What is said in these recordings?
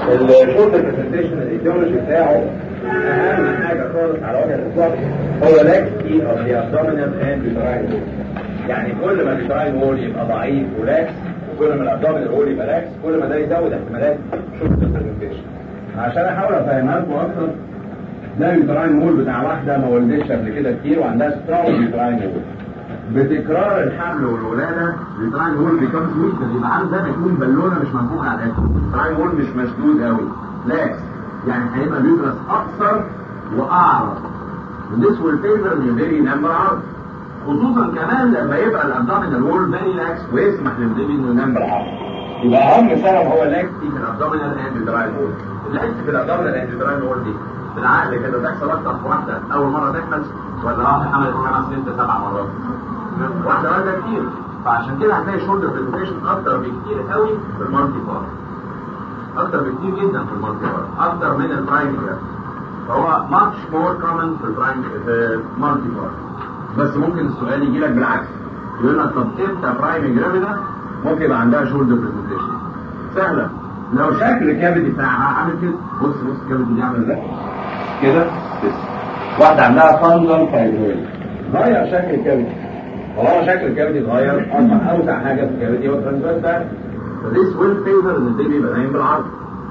الشولدر برزنتيشن الايديولوجي بتاعه اهم حاجه خالص على وجه الاطلاق هو لاكسي اوف ذا ابدومينال اند يوتراين يعني كل ما اليوتراين وول يبقى ضعيف ولاكس وكل ما الابدومينال وول يبقى لاكس كل ما ده يزود احتمالات شولدر برزنتيشن عشان احاول افهمها لكم اكتر ده اليوتراين وول بتاع واحده ما ولدتش قبل كده كتير وعندها سترونج يوتراين وول بتكرار الحمل والولاده اليوتراين وول بيكمز ويك يبقى عامل زي ما يكون بالونه مش منفوخه على الاخر اليوتراين وول مش مسدود قوي لاكس يعني هيبقى اليوترس اقصر واعرض This will favor the very number عرض خصوصا كمان لما يبقى الابدومينال وول فيري لاكس ويسمح للبيبي انه ينام بالعرض يبقى اهم سبب هو لاكس في الابدومينال اند يوتراين وول اللاكس في الابدومينال اند يوتراين وول دي بالعقل كده تحصل اكتر في واحده اول مره تحمل ولا واحده حملت خمس ست سبع مرات واحده واحده كتير فعشان كده هتلاقي شولدر برزنتيشن اكتر بكتير قوي في المالتي بار اكتر بكتير جدا في المالتي بار اكتر من البرايمري فهو ماتش مور كومن في البرايم في المالتي بار بس ممكن السؤال يجي لك بالعكس يقول لك طب امتى برايمري جرافيدا ممكن يبقى عندها شولدر برزنتيشن سهله لو شكل الكافيتي بتاعها عامل كده بص بص الكافيتي دي عامله ازاي كده بس واحده عندها فانجل فايبرويد غير شكل الكافيتي طالما شكل الكافيتي اتغير اصبح اوسع حاجه في الكافيتي هو الترانسفيرس ده فديس ويل فيفر ان البيبي يبقى نايم بالعرض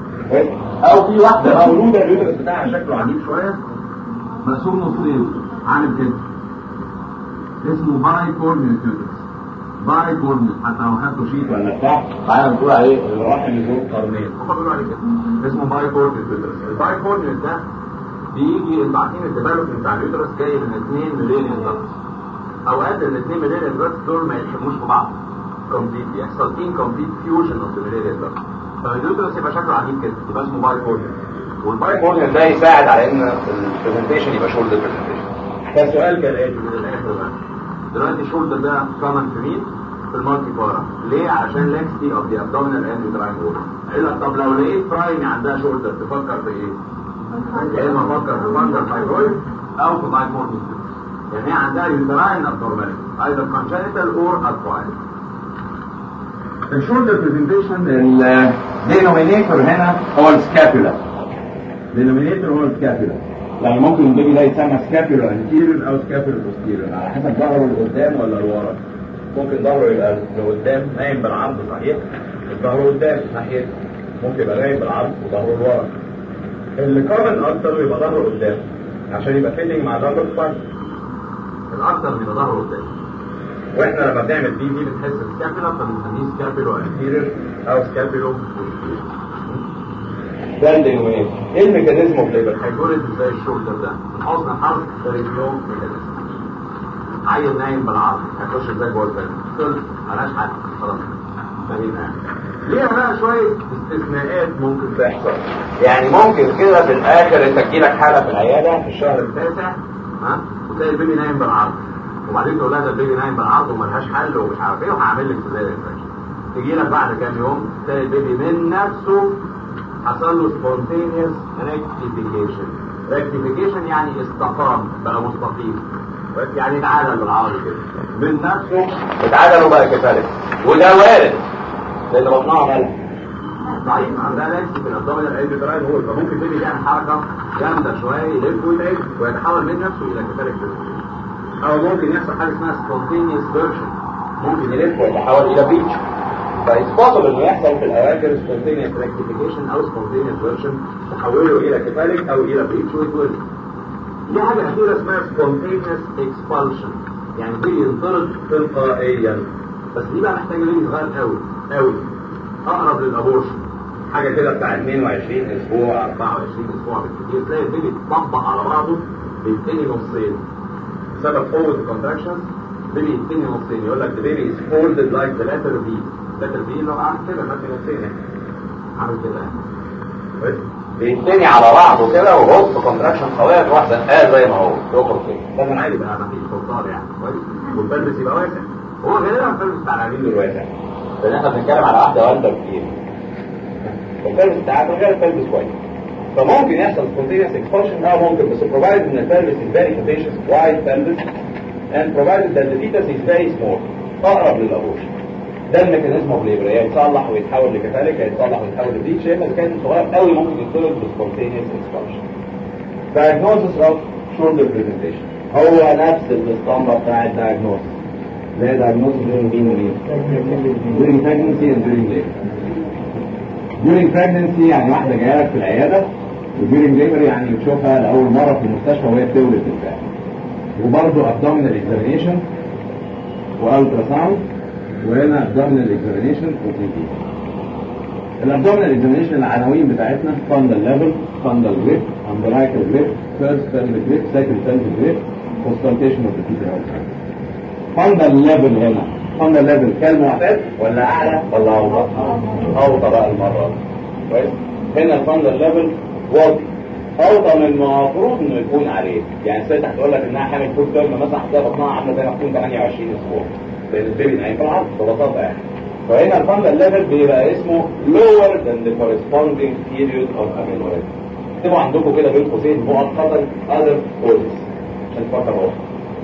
او في واحده مولوده اليوترس بتاعها شكله عجيب شويه مرسوم نصين عامل كده اسمه باي كورنيال يوترس باي كورنيال حتى لو خدته شيت ولا بتاع تعالى نقول عليه الرحم ذو قرنين هم بيقولوا عليه كده اسمه باي كورنيال يوترس الباي كورنيال ده بيجي انتوا عارفين الديفلوبمنت بتاع اليوترس جاي من 2 مليون ضغط اوقات ال 2 مليون ضغط دول ما يلحموش في بعض كومبليت يحصل انكمبليت فيوجن اوف ذا مليون ضغط فاليوترس يبقى شكله عجيب كده يبقى اسمه باي كورنيال والباي كورنيال ده يساعد على ان البرزنتيشن يبقى شولدر برزنتيشن فالسؤال كالاتي من الاخر بقى دلوقتي الشولدر ده كومن في مين؟ في المالتي بارا ليه؟ عشان لاكستي اوف ذا ابدومينال اند يوتراين وول قال لك طب لو لقيت برايمي عندها شولدر تفكر في ايه؟ يا اما افكر في فانجر فايبرويد او في بايكورنيال يعني هي عندها يوتراين ابنورماليتي ايضا كونجنتال اور اكوايرد الشولدر برزنتيشن الدينومينيتور هنا هو السكابولا الدينومينيتور هو السكابولا يعني ممكن البيبي ده يتسمى سكابولا انتيريور او سكابولا بوستيريور على حسب ظهره لقدام ولا لورا ممكن ظهره يبقى لقدام نايم بالعرض صحيح ظهره قدام ناحيه ممكن يبقى نايم بالعرض وظهره لورا اللي كومن اكتر يبقى ظهره قدام عشان يبقى فيتنج مع ظهره سباين الاكتر بيبقى ظهره قدام واحنا لما بنعمل بي دي بتحس السكابولا فبنسميه سكابولو انتيريور او سكابولو ده الدينومينيتور ايه الميكانيزم اوف ليبر هيقول ازاي الشولدر ده من حسن الحظ ده ريزلو ميكانيزم عيل نايم بالعرض هيخش ازاي جوه الفيلم خلص ملهاش حل خلاص فهمنا ليها بقى شويه استثناءات ممكن تحصل يعني ممكن كده في الاخر انت تجيلك حاله في العياده في الشهر التاسع ها وتلاقي البيبي نايم بالعرض وبعدين تقول لها ده البيبي نايم بالعرض وملهاش حل ومش عارف ايه وهعمل لك سيزاريان انفكشن تجي لك بعد كام يوم تلاقي البيبي من نفسه حصل له سبونتينيوس ريكتيفيكيشن ريكتيفيكيشن يعني استقام بقى مستقيم يعني اتعادل بالعربي كده من نفسه اتعادل وبقى كفايه وده وارد لان بطنها مالها ضعيف عندها لاكس في الابدومينال ايدي دراين هول فممكن البيبي يعمل حركه جامده شويه يلف ويتعب ويتحول من نفسه الى كفالك او ممكن يحصل حاجه اسمها سبونتينيوس فيرجن ممكن يلف ويتحول الى بيتش فايتس بوسيبل انه يحصل في الاواخر سبونتينيوس ريكتيفيكيشن او سبونتينيوس فيرجن تحوله الى كفالك او الى بيتش ويتولد دي حاجه اخيره اسمها سبونتينيوس اكسبالشن يعني بيجي ينطرد تلقائيا بس دي بقى محتاجه بيبي صغير قوي قوي اقرب للابورشن حاجه كده بتاع 22 اسبوع 24 اسبوع بالكثير تلاقي البيبي اتطبق على بعضه بيتني نصين بسبب قوه الكونتراكشنز بيبي يتني نصين يقول لك the baby is folded like the letter V letter V اللي هو عامل كده ماشي نصين يعني عامل كده يعني بيتني على بعضه كده وهوب كونتراكشن قويه تروح زنقاه زي ما هو يخرج كده ده عادي بقى ما فيش سلطان يعني كويس والبلبس يبقى واسع هو غالبا البلبس بتاع العميل الواسع لان احنا بنتكلم على واحده والده كتير البلبس بتاعها غير البلبس كويس فممكن يحصل spontaneous expulsion او ممكن بس provided ان البلبس is very capacious wide pelvis and provided that the fetus is very small اقرب للابورشن ده الميكانيزم اوف ليبر يا يتصلح ويتحول لكفالك يا يتصلح ويتحول لبريتش يا اما اذا كان صغير قوي ممكن يتولد بسبونتينيوس اكسبانشن diagnosis of shoulder presentation هو نفس الاسطمبة بتاع الدايجنوستس لا diagnosis during مين ومين during pregnancy and during labor during pregnancy يعني واحدة جاية لك في العيادة و during labor يعني بتشوفها لأول مرة في المستشفى وهي بتولد بالفعل وبرضه abdominal examination والترا ساوند وهنا abdominal examination وتي الابدومينال اكزامينشن العناوين بتاعتنا فاندل ليفل فاندل جريب امبرايكال جريب فيرست فاندل جريب سكند فاندل جريب كونسلتيشن اوف ذا فيتر فاندل ليفل هنا فاندل ليفل كالمعتاد ولا اعلى ولا اوطى؟ اوطى بقى المره دي كويس هنا الفاندل ليفل واطي اوطى من المفروض انه يكون عليه يعني الست هتقول لك انها حامل فول تيرم مثلا هتلاقي بطنها عامله زي ما تكون 28 اسبوع لان البيبي نايم في العرض ببساطه يعني فهنا الفاندل ليفل بيبقى اسمه lower than the corresponding period of amenorrhea اكتبوا عندكم كده بين قوسين مؤقتا other causes عشان تفكر هو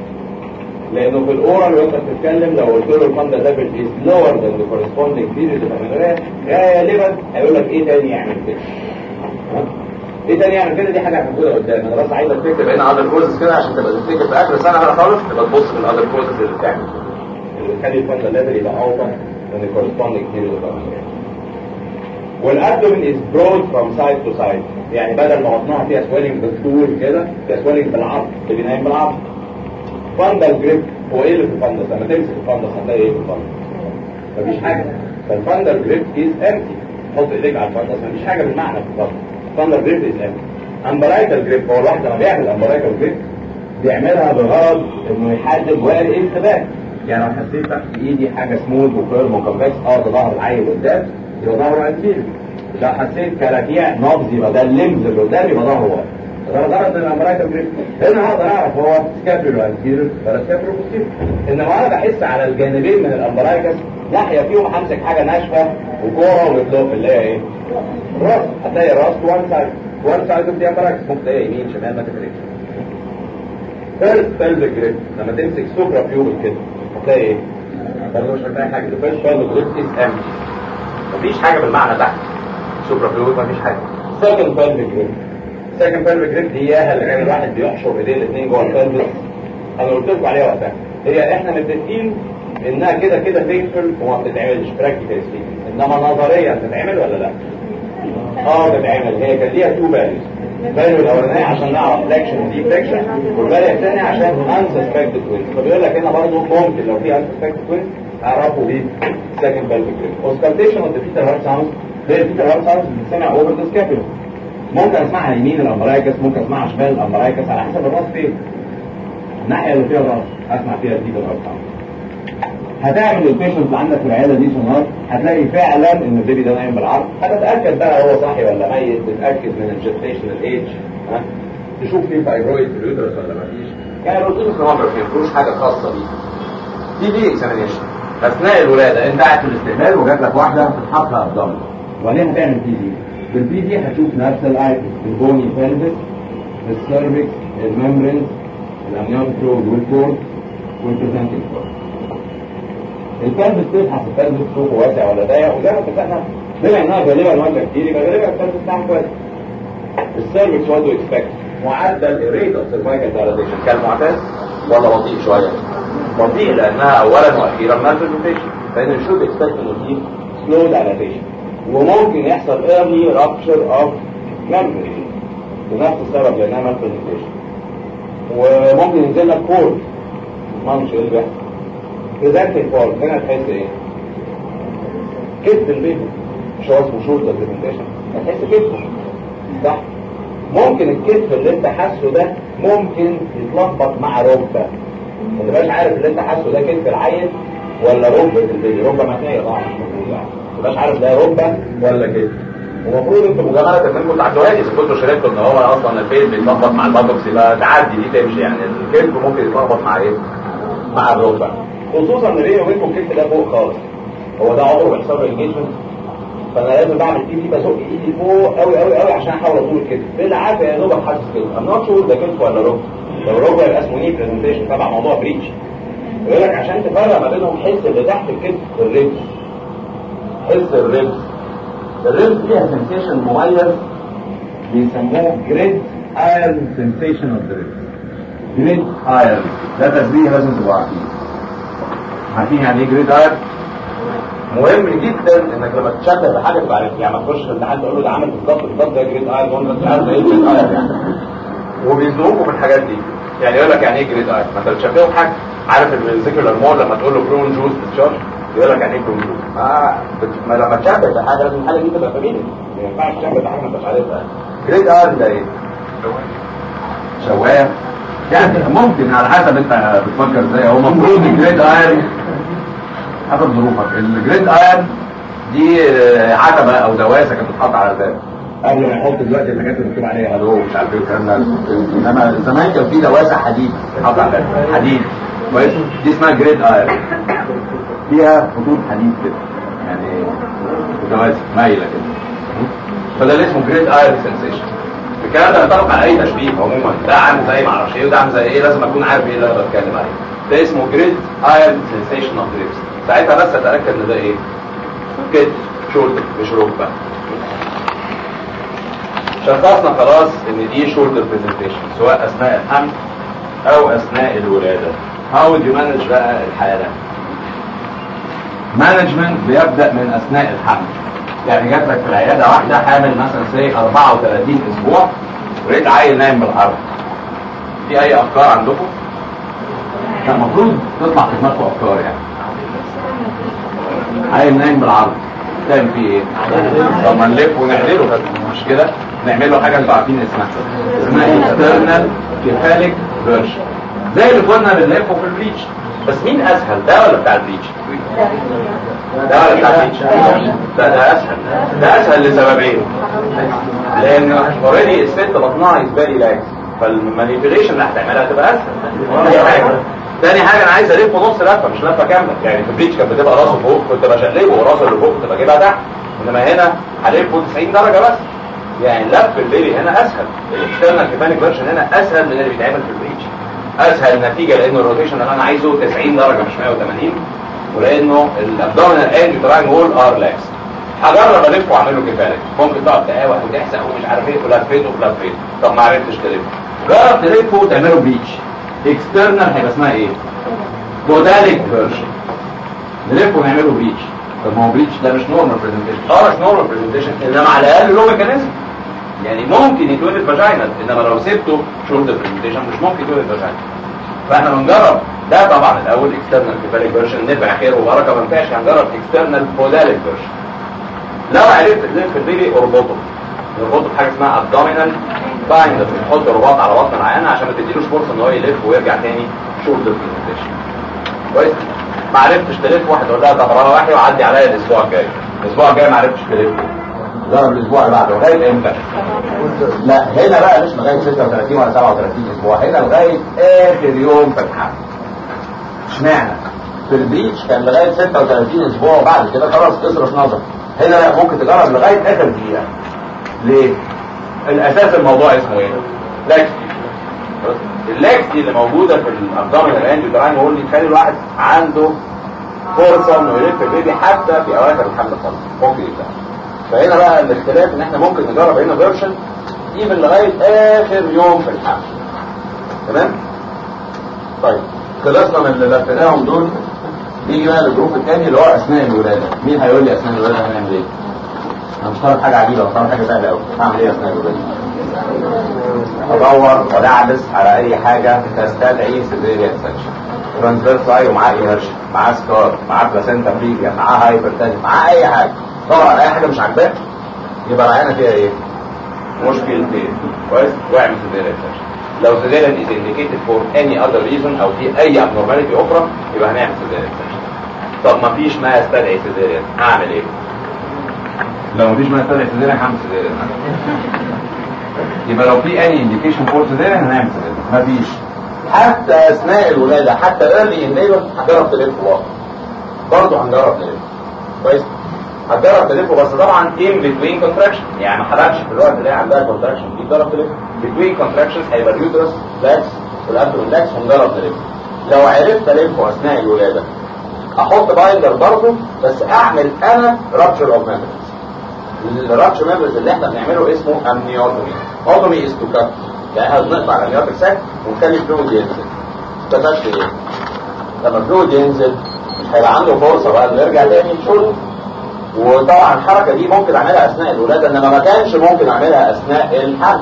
لانه في الاورال وانت بتتكلم لو قلت له الفاندل ليفل is lower than the corresponding period of amenorrhea غالبا هيقول لك ايه تاني يعمل كده ها؟ ايه تاني يعمل كده دي حاجه هنقولها قدام انا بس عايزك تكتب هنا other causes كده عشان تبقى تفتكر في اخر سنه بقى خالص تبقى تبص في الاذر causes اللي بتعمل اللي بتخلي الفاندل ليفل يبقى اوطى than the corresponding period of amenorrhea والابدومين is broad from side to side يعني بدل ما بطنها فيها swelling بالطول كده فيها swelling بالعرض اللي بينام بالعرض فاندل جريب هو ايه اللي في الفندس لما تمسك الفندس هتلاقي ايه في الفندس مفيش حاجه فالفاندل جريب is empty حط ايديك على الفندس مفيش حاجه بالمعنى في الفندس فاندل جريب is empty امبرايكال جريب هو الواحد لما بيعمل امبرايكال جريب بيعملها بغرض انه يحدد وقت ايه الثبات يعني لو حسيت تحت ايدي حاجه سموث وفيرم وكونفكس اه ده ظهر العين قدام يبقى ظهره انتيريور لو حسيت كراكيع نبض يبقى ده الليمز اللي قدام يبقى ظهره ورا ده غرض الامبرايكال جريب هنا هقدر اعرف هو سكابيولو انتيريور ولا سكابيولو بوستيريور انما انا بحس على الجانبين من الامبرايكس ناحيه فيهم همسك حاجه ناشفه وكوره وتلوف اللي هي ايه؟ راس هتلاقي راس وان سايد وان سايد اوف ذا امبرايكس ممكن تلاقي يمين شمال ما تفرقش ثيرد بلفيك جريب لما تمسك سوبرا بيوبل كده هتلاقي ايه؟ برضه مش هتلاقي حاجه the first bell of grip is empty مفيش حاجه بالمعنى تحت سوبرا فلويد مفيش حاجه second pelvic grip second pelvic grip دي اياها اللي كان الواحد بيحشر ايديه الاثنين جوه البلفس انا قلت لكم عليها وقتها هي احنا متفقين انها كده كده فيكفل وما بتتعملش براكتيكال انما نظريا تتعمل ولا لا؟ اه بتتعمل هي كان ليها تو فاليوز الفاليو الاولانيه عشان نعرف فليكشن ودي فليكشن والفاليو الثانيه عشان انسسبكتد توينز فبيقول لك هنا برضه ممكن لو في انسسبكتد توينز اعرفوا بيه سكند بلفيك جريب اوسكالتيشن اوف ذا فيتال هارت ساوند زي الفيتال هارت ساوند بتسمع اوفر ذا سكابيولا ممكن اسمعها يمين الامبرايكس ممكن اسمعها شمال الامبرايكس على حسب الراس فين الناحيه اللي فيها الراس اسمع فيها الفيتال هارت ساوند هتعمل البيشنت اللي عندك في العياده دي سونار هتلاقي فعلا ان البيبي ده نايم بالعرض هتتاكد بقى هو صاحي ولا ميت تتاكد من الجستيشنال ايج ها تشوف فيه فايبرويد في اليوترس ولا ما فيش يعني الروتين سونوجرافي ما فيهوش حاجه خاصه بيه دي دي اكزامينيشن اثناء الولاده انت قاعد في الاستقبال وجات لك واحده بتتحط لها ابدومن وبعدين هتعمل بي دي بالبي دي هتشوف نفس الايتم البوني بلفس السيرفكس الممبرينز الامنيوتيك فلويد والكورد والبريزنتنج كورد الكلب بتبحث الكلب سوقه واسع ولا ضيق وزي ما اتفقنا بما انها غالبا واسع كتير يبقى غالبا الكلب بتاعها كويس السيرفكس وات اكسبكت معدل الريت اوف سيرفايكال دايلاتيشن كالمعتاد ولا بطيء شويه؟ بطيء لانها اولا واخيرا مالفيزيتيشن فان شود اكسبكت انه في سلو دايلاتيشن وممكن يحصل ايرلي رابشر اوف ممبرين بنفس السبب لانها مالفيزيتيشن وممكن ينزل لك كورد ما مش ايه اللي بيحصل بريزنتنج فور هنا تحس ايه؟ كتف البيبي مش هو اسمه شولدر بريزنتيشن هتحس كتفه صح؟ ممكن الكتف اللي انت حاسه ده ممكن يتلخبط مع ركبه ما تبقاش عارف اللي انت حاسه ده كتف العيل ولا ركبه البيبي ركبه متنيه طبعا مش المفروض يعني ما تبقاش عارف ده ركبه ولا كتف ومفروض انتوا مجامله انكم تعدوها لي اذا كنتوا شاركتوا ان هو اصلا البيت بيتلخبط مع الباتوكس يبقى تعدي دي تمشي يعني الكتف ممكن يتلخبط مع ايه؟ مع الركبه خصوصا ان بيني وبينكم الكتف ده فوق خالص هو ده عضو بيحصل له انجيجمنت فانا لازم بعمل بي دي بزق ايدي فوق قوي قوي قوي عشان احاول اطول الكتف بالعافيه يا دوبك حاسس كده ام نوت شور ده كتف ولا ركبه لو ركبه يبقى اسمه ني برزنتيشن تبع موضوع بريتش يقول لك عشان تفرق ما بينهم حس اللي تحت الكتف والرجل تحس الريبس الريبس فيها سنسيشن مميز بيسموه جريد ايرن سنسيشن اوف ذا ريبس جريد ايرن ده تشبيه لازم تبقوا عارفين عارفين يعني ايه جريد ايرن؟ مهم جدا انك لما تشبه بحاجه تبقى عارف يعني ما تخش في الامتحان تقول له ده عامل بالظبط بالظبط زي جريد ايرن وانت مش عارف ايه جريد ايرن يعني وبيزنقوكوا في الحاجات دي يعني يقول لك يعني ايه جريد ايرن ما انت بتشبهه بحاجه عارف الفيزيكولار مول لما تقول له برون جوز تشارج يقول لك يعني ايه برون جوز ما, ما لما تشبه بحاجه لازم الحاجه دي تبقى فاميليا ما ينفعش تشبه بحاجه ما انتش عارفها جريد ايرن ده ايه؟ شوايه يعني ممكن على حسب انت بتفكر ازاي هو المفروض الجريد ايرن حسب ظروفك الجريد ايرن دي عتبه او دواسه كانت بتتحط على الباب قبل ما يحط دلوقتي الحاجات اللي مكتوب عليها هلو مش عارف ايه والكلام ده انما زمان كان في دواسه حديد بتتحط على الباب حديد كويس دي اسمها جريد ايرن فيها خطوط حديد كده يعني دواسه مايله كده فده اللي اسمه جريد ايرن سنسيشن الكلام ده ينطبق على اي تشبيه عموما ده عامل زي ما اعرفش ايه وده عامل زي ايه لازم اكون عارف ايه اللي انا بتكلم عليه ده اسمه جريد ايرن سنسيشن اوف دريبس ساعتها بس اتاكد ان ده ايه كده شولدر مش ركبه شخصنا خلاص ان دي شولدر برزنتيشن سواء اثناء الحمل او اثناء الولاده هاو دو مانج بقى الحاله مانجمنت بيبدا من اثناء الحمل يعني جات لك في العياده واحده حامل مثلا سي 34 اسبوع ولقيت عيل نايم بالعرض في اي افكار عندكم؟ كان المفروض تطلع في دماغكم افكار يعني عيل نايم بالعرض تعمل فيه ايه؟ طب ما نلف ونحلله مش كده؟ نعمل له حاجه انتوا عارفين اسمها اسمها اكسترنال كيفاليك فيرجن زي اللي كنا بنلفه في البليتش بس مين اسهل ده ولا بتاع البليتش؟ ده ولا بتاع البليتش؟ لا ده اسهل ده اسهل لسببين لان اوريدي الست بطنها يسبالي لاكس فالمانيبيوليشن اللي هتعملها هتبقى اسهل دي حاجه تاني حاجه انا عايز الفه نص لفه مش لفه كامله يعني في البليتش كانت بتبقى راسه فوق كنت بشقلبه وراسه اللي فوق كنت بجيبها تحت انما هنا هلفه 90 درجه بس يعني لف البيبي هنا اسهل الاكسترنال كيفانيك فيرجن هنا اسهل من اللي بيتعمل في البريتش اسهل نتيجه لانه الروتيشن اللي انا عايزه 90 درجه مش 180 ولانه الابدومينال اند يوتراين وول ار لاكس هجرب الفه واعمله كيفانيك ممكن تقعد تقاوح وتحسق ومش عارف ايه ولفيته ولفيته طب ما عرفتش تلفه جرب تلفه وتعمله بريتش اكسترنال هيبقى اسمها ايه؟ بوداليك فيرجن نلفه ونعمله بريتش طب ما هو بريتش ده مش نورمال برزنتيشن اه مش نورمال برزنتيشن انما على الاقل له ميكانيزم يعني ممكن يتولد فاجينال انما لو سبته شولدر برزنتيشن مش ممكن يتولد فاجينال فاحنا بنجرب ده طبعا الاول اكسترنال كيفاليك فيرجن نفع خير وبركه ما ينفعش هنجرب اكسترنال بوداليك فيرجن لو عرفت تلف البيبي اربطه نربطه بحاجه اسمها ابدومينال بايندر بنحط رباط على بطن العيان عشان ما تديلوش فرصه ان هو يلف ويرجع تاني شولدر برزنتيشن كويس ما عرفتش تلف واحد يقول لها طب روحي وعدي عليا الاسبوع الجاي الاسبوع الجاي ما عرفتش تلف جرب الاسبوع اللي بعده لغايه امتى؟ لا هنا بقى مش لغايه 36 ولا 37 اسبوع هنا لغايه اخر يوم في الحمل اشمعنى؟ في البيتش كان لغايه 36 اسبوع وبعد كده خلاص تصرف نظر هنا لا ممكن تجرب لغايه اخر دقيقه ليه؟ الاساس الموضوع اسمه ايه؟ لاكتي اللاكتي اللي موجوده في الابدومينال اند يوتراين هو اللي يخلي الواحد عنده فرصه انه يلف البيبي حتى في اواخر الحمل خالص ممكن يبدا فهنا بقى الاختلاف ان احنا ممكن نجرب هنا فيرشن يجيب لغايه اخر يوم في الحمل تمام؟ طيب خلصنا من اللي لفيناهم دول نيجي بقى للجروب الثاني اللي هو اثناء الولاده مين هيقول لي اثناء الولاده هنعمل ايه؟ انا مش طالب حاجه عجيبه طالب حاجه سهله قوي هعمل ايه اثناء الولاده؟ ادور ودعبس على اي حاجه تستدعي سيزيريان سكشن ترانسفيرس اي ومعاه ايرش معاه سكار معاه بلاسينتا بريجيا معاه هايبرتنشن معاه اي حاجه دور على اي حاجه مش عاجباك يبقى العيانه فيها ايه؟ مشكلتين كويس واعمل سيزيريان سكشن لو سيزيريان is indicated for any other reason او في اي abnormality اخرى يبقى هنعمل سيزيريان سكشن طب ما فيش ما يستدعي سيزيريان اعمل ايه؟ لو مفيش ما يستدعي سيزيريان هعمل سيزيريان يبقى لو في اني انديكيشن فور سيزيريان هنعمل سيزيريان مفيش حتى اثناء الولاده حتى ايرلي ان ليبر هنجرب تلف واقع برضه هنجرب نلف كويس هتجرب تلف بس طبعا ان بتوين كونتراكشن يعني ما حرقش في الوقت اللي هي عندها كونتراكشن دي تجرب تلف بتوين كونتراكشنز هيبقى اليوترس لاكس والابدومين لاكس هنجرب نلف لو عرفت الف اثناء الولاده احط بايندر برضه بس اعمل انا رابشر اوف ميمبرز الرابشر ميمبرز اللي احنا بنعمله اسمه امنيوتومي اوتومي از تو كات يعني احنا بنقطع الامنيوتيك ساك ونخلي الفلويد ينزل استفدت ايه؟ لما الفلويد ينزل مش هيبقى عنده فرصه بقى انه يرجع تاني يشرب وطبعا الحركه دي ممكن اعملها اثناء الولاده انما ما كانش ممكن اعملها اثناء الحمل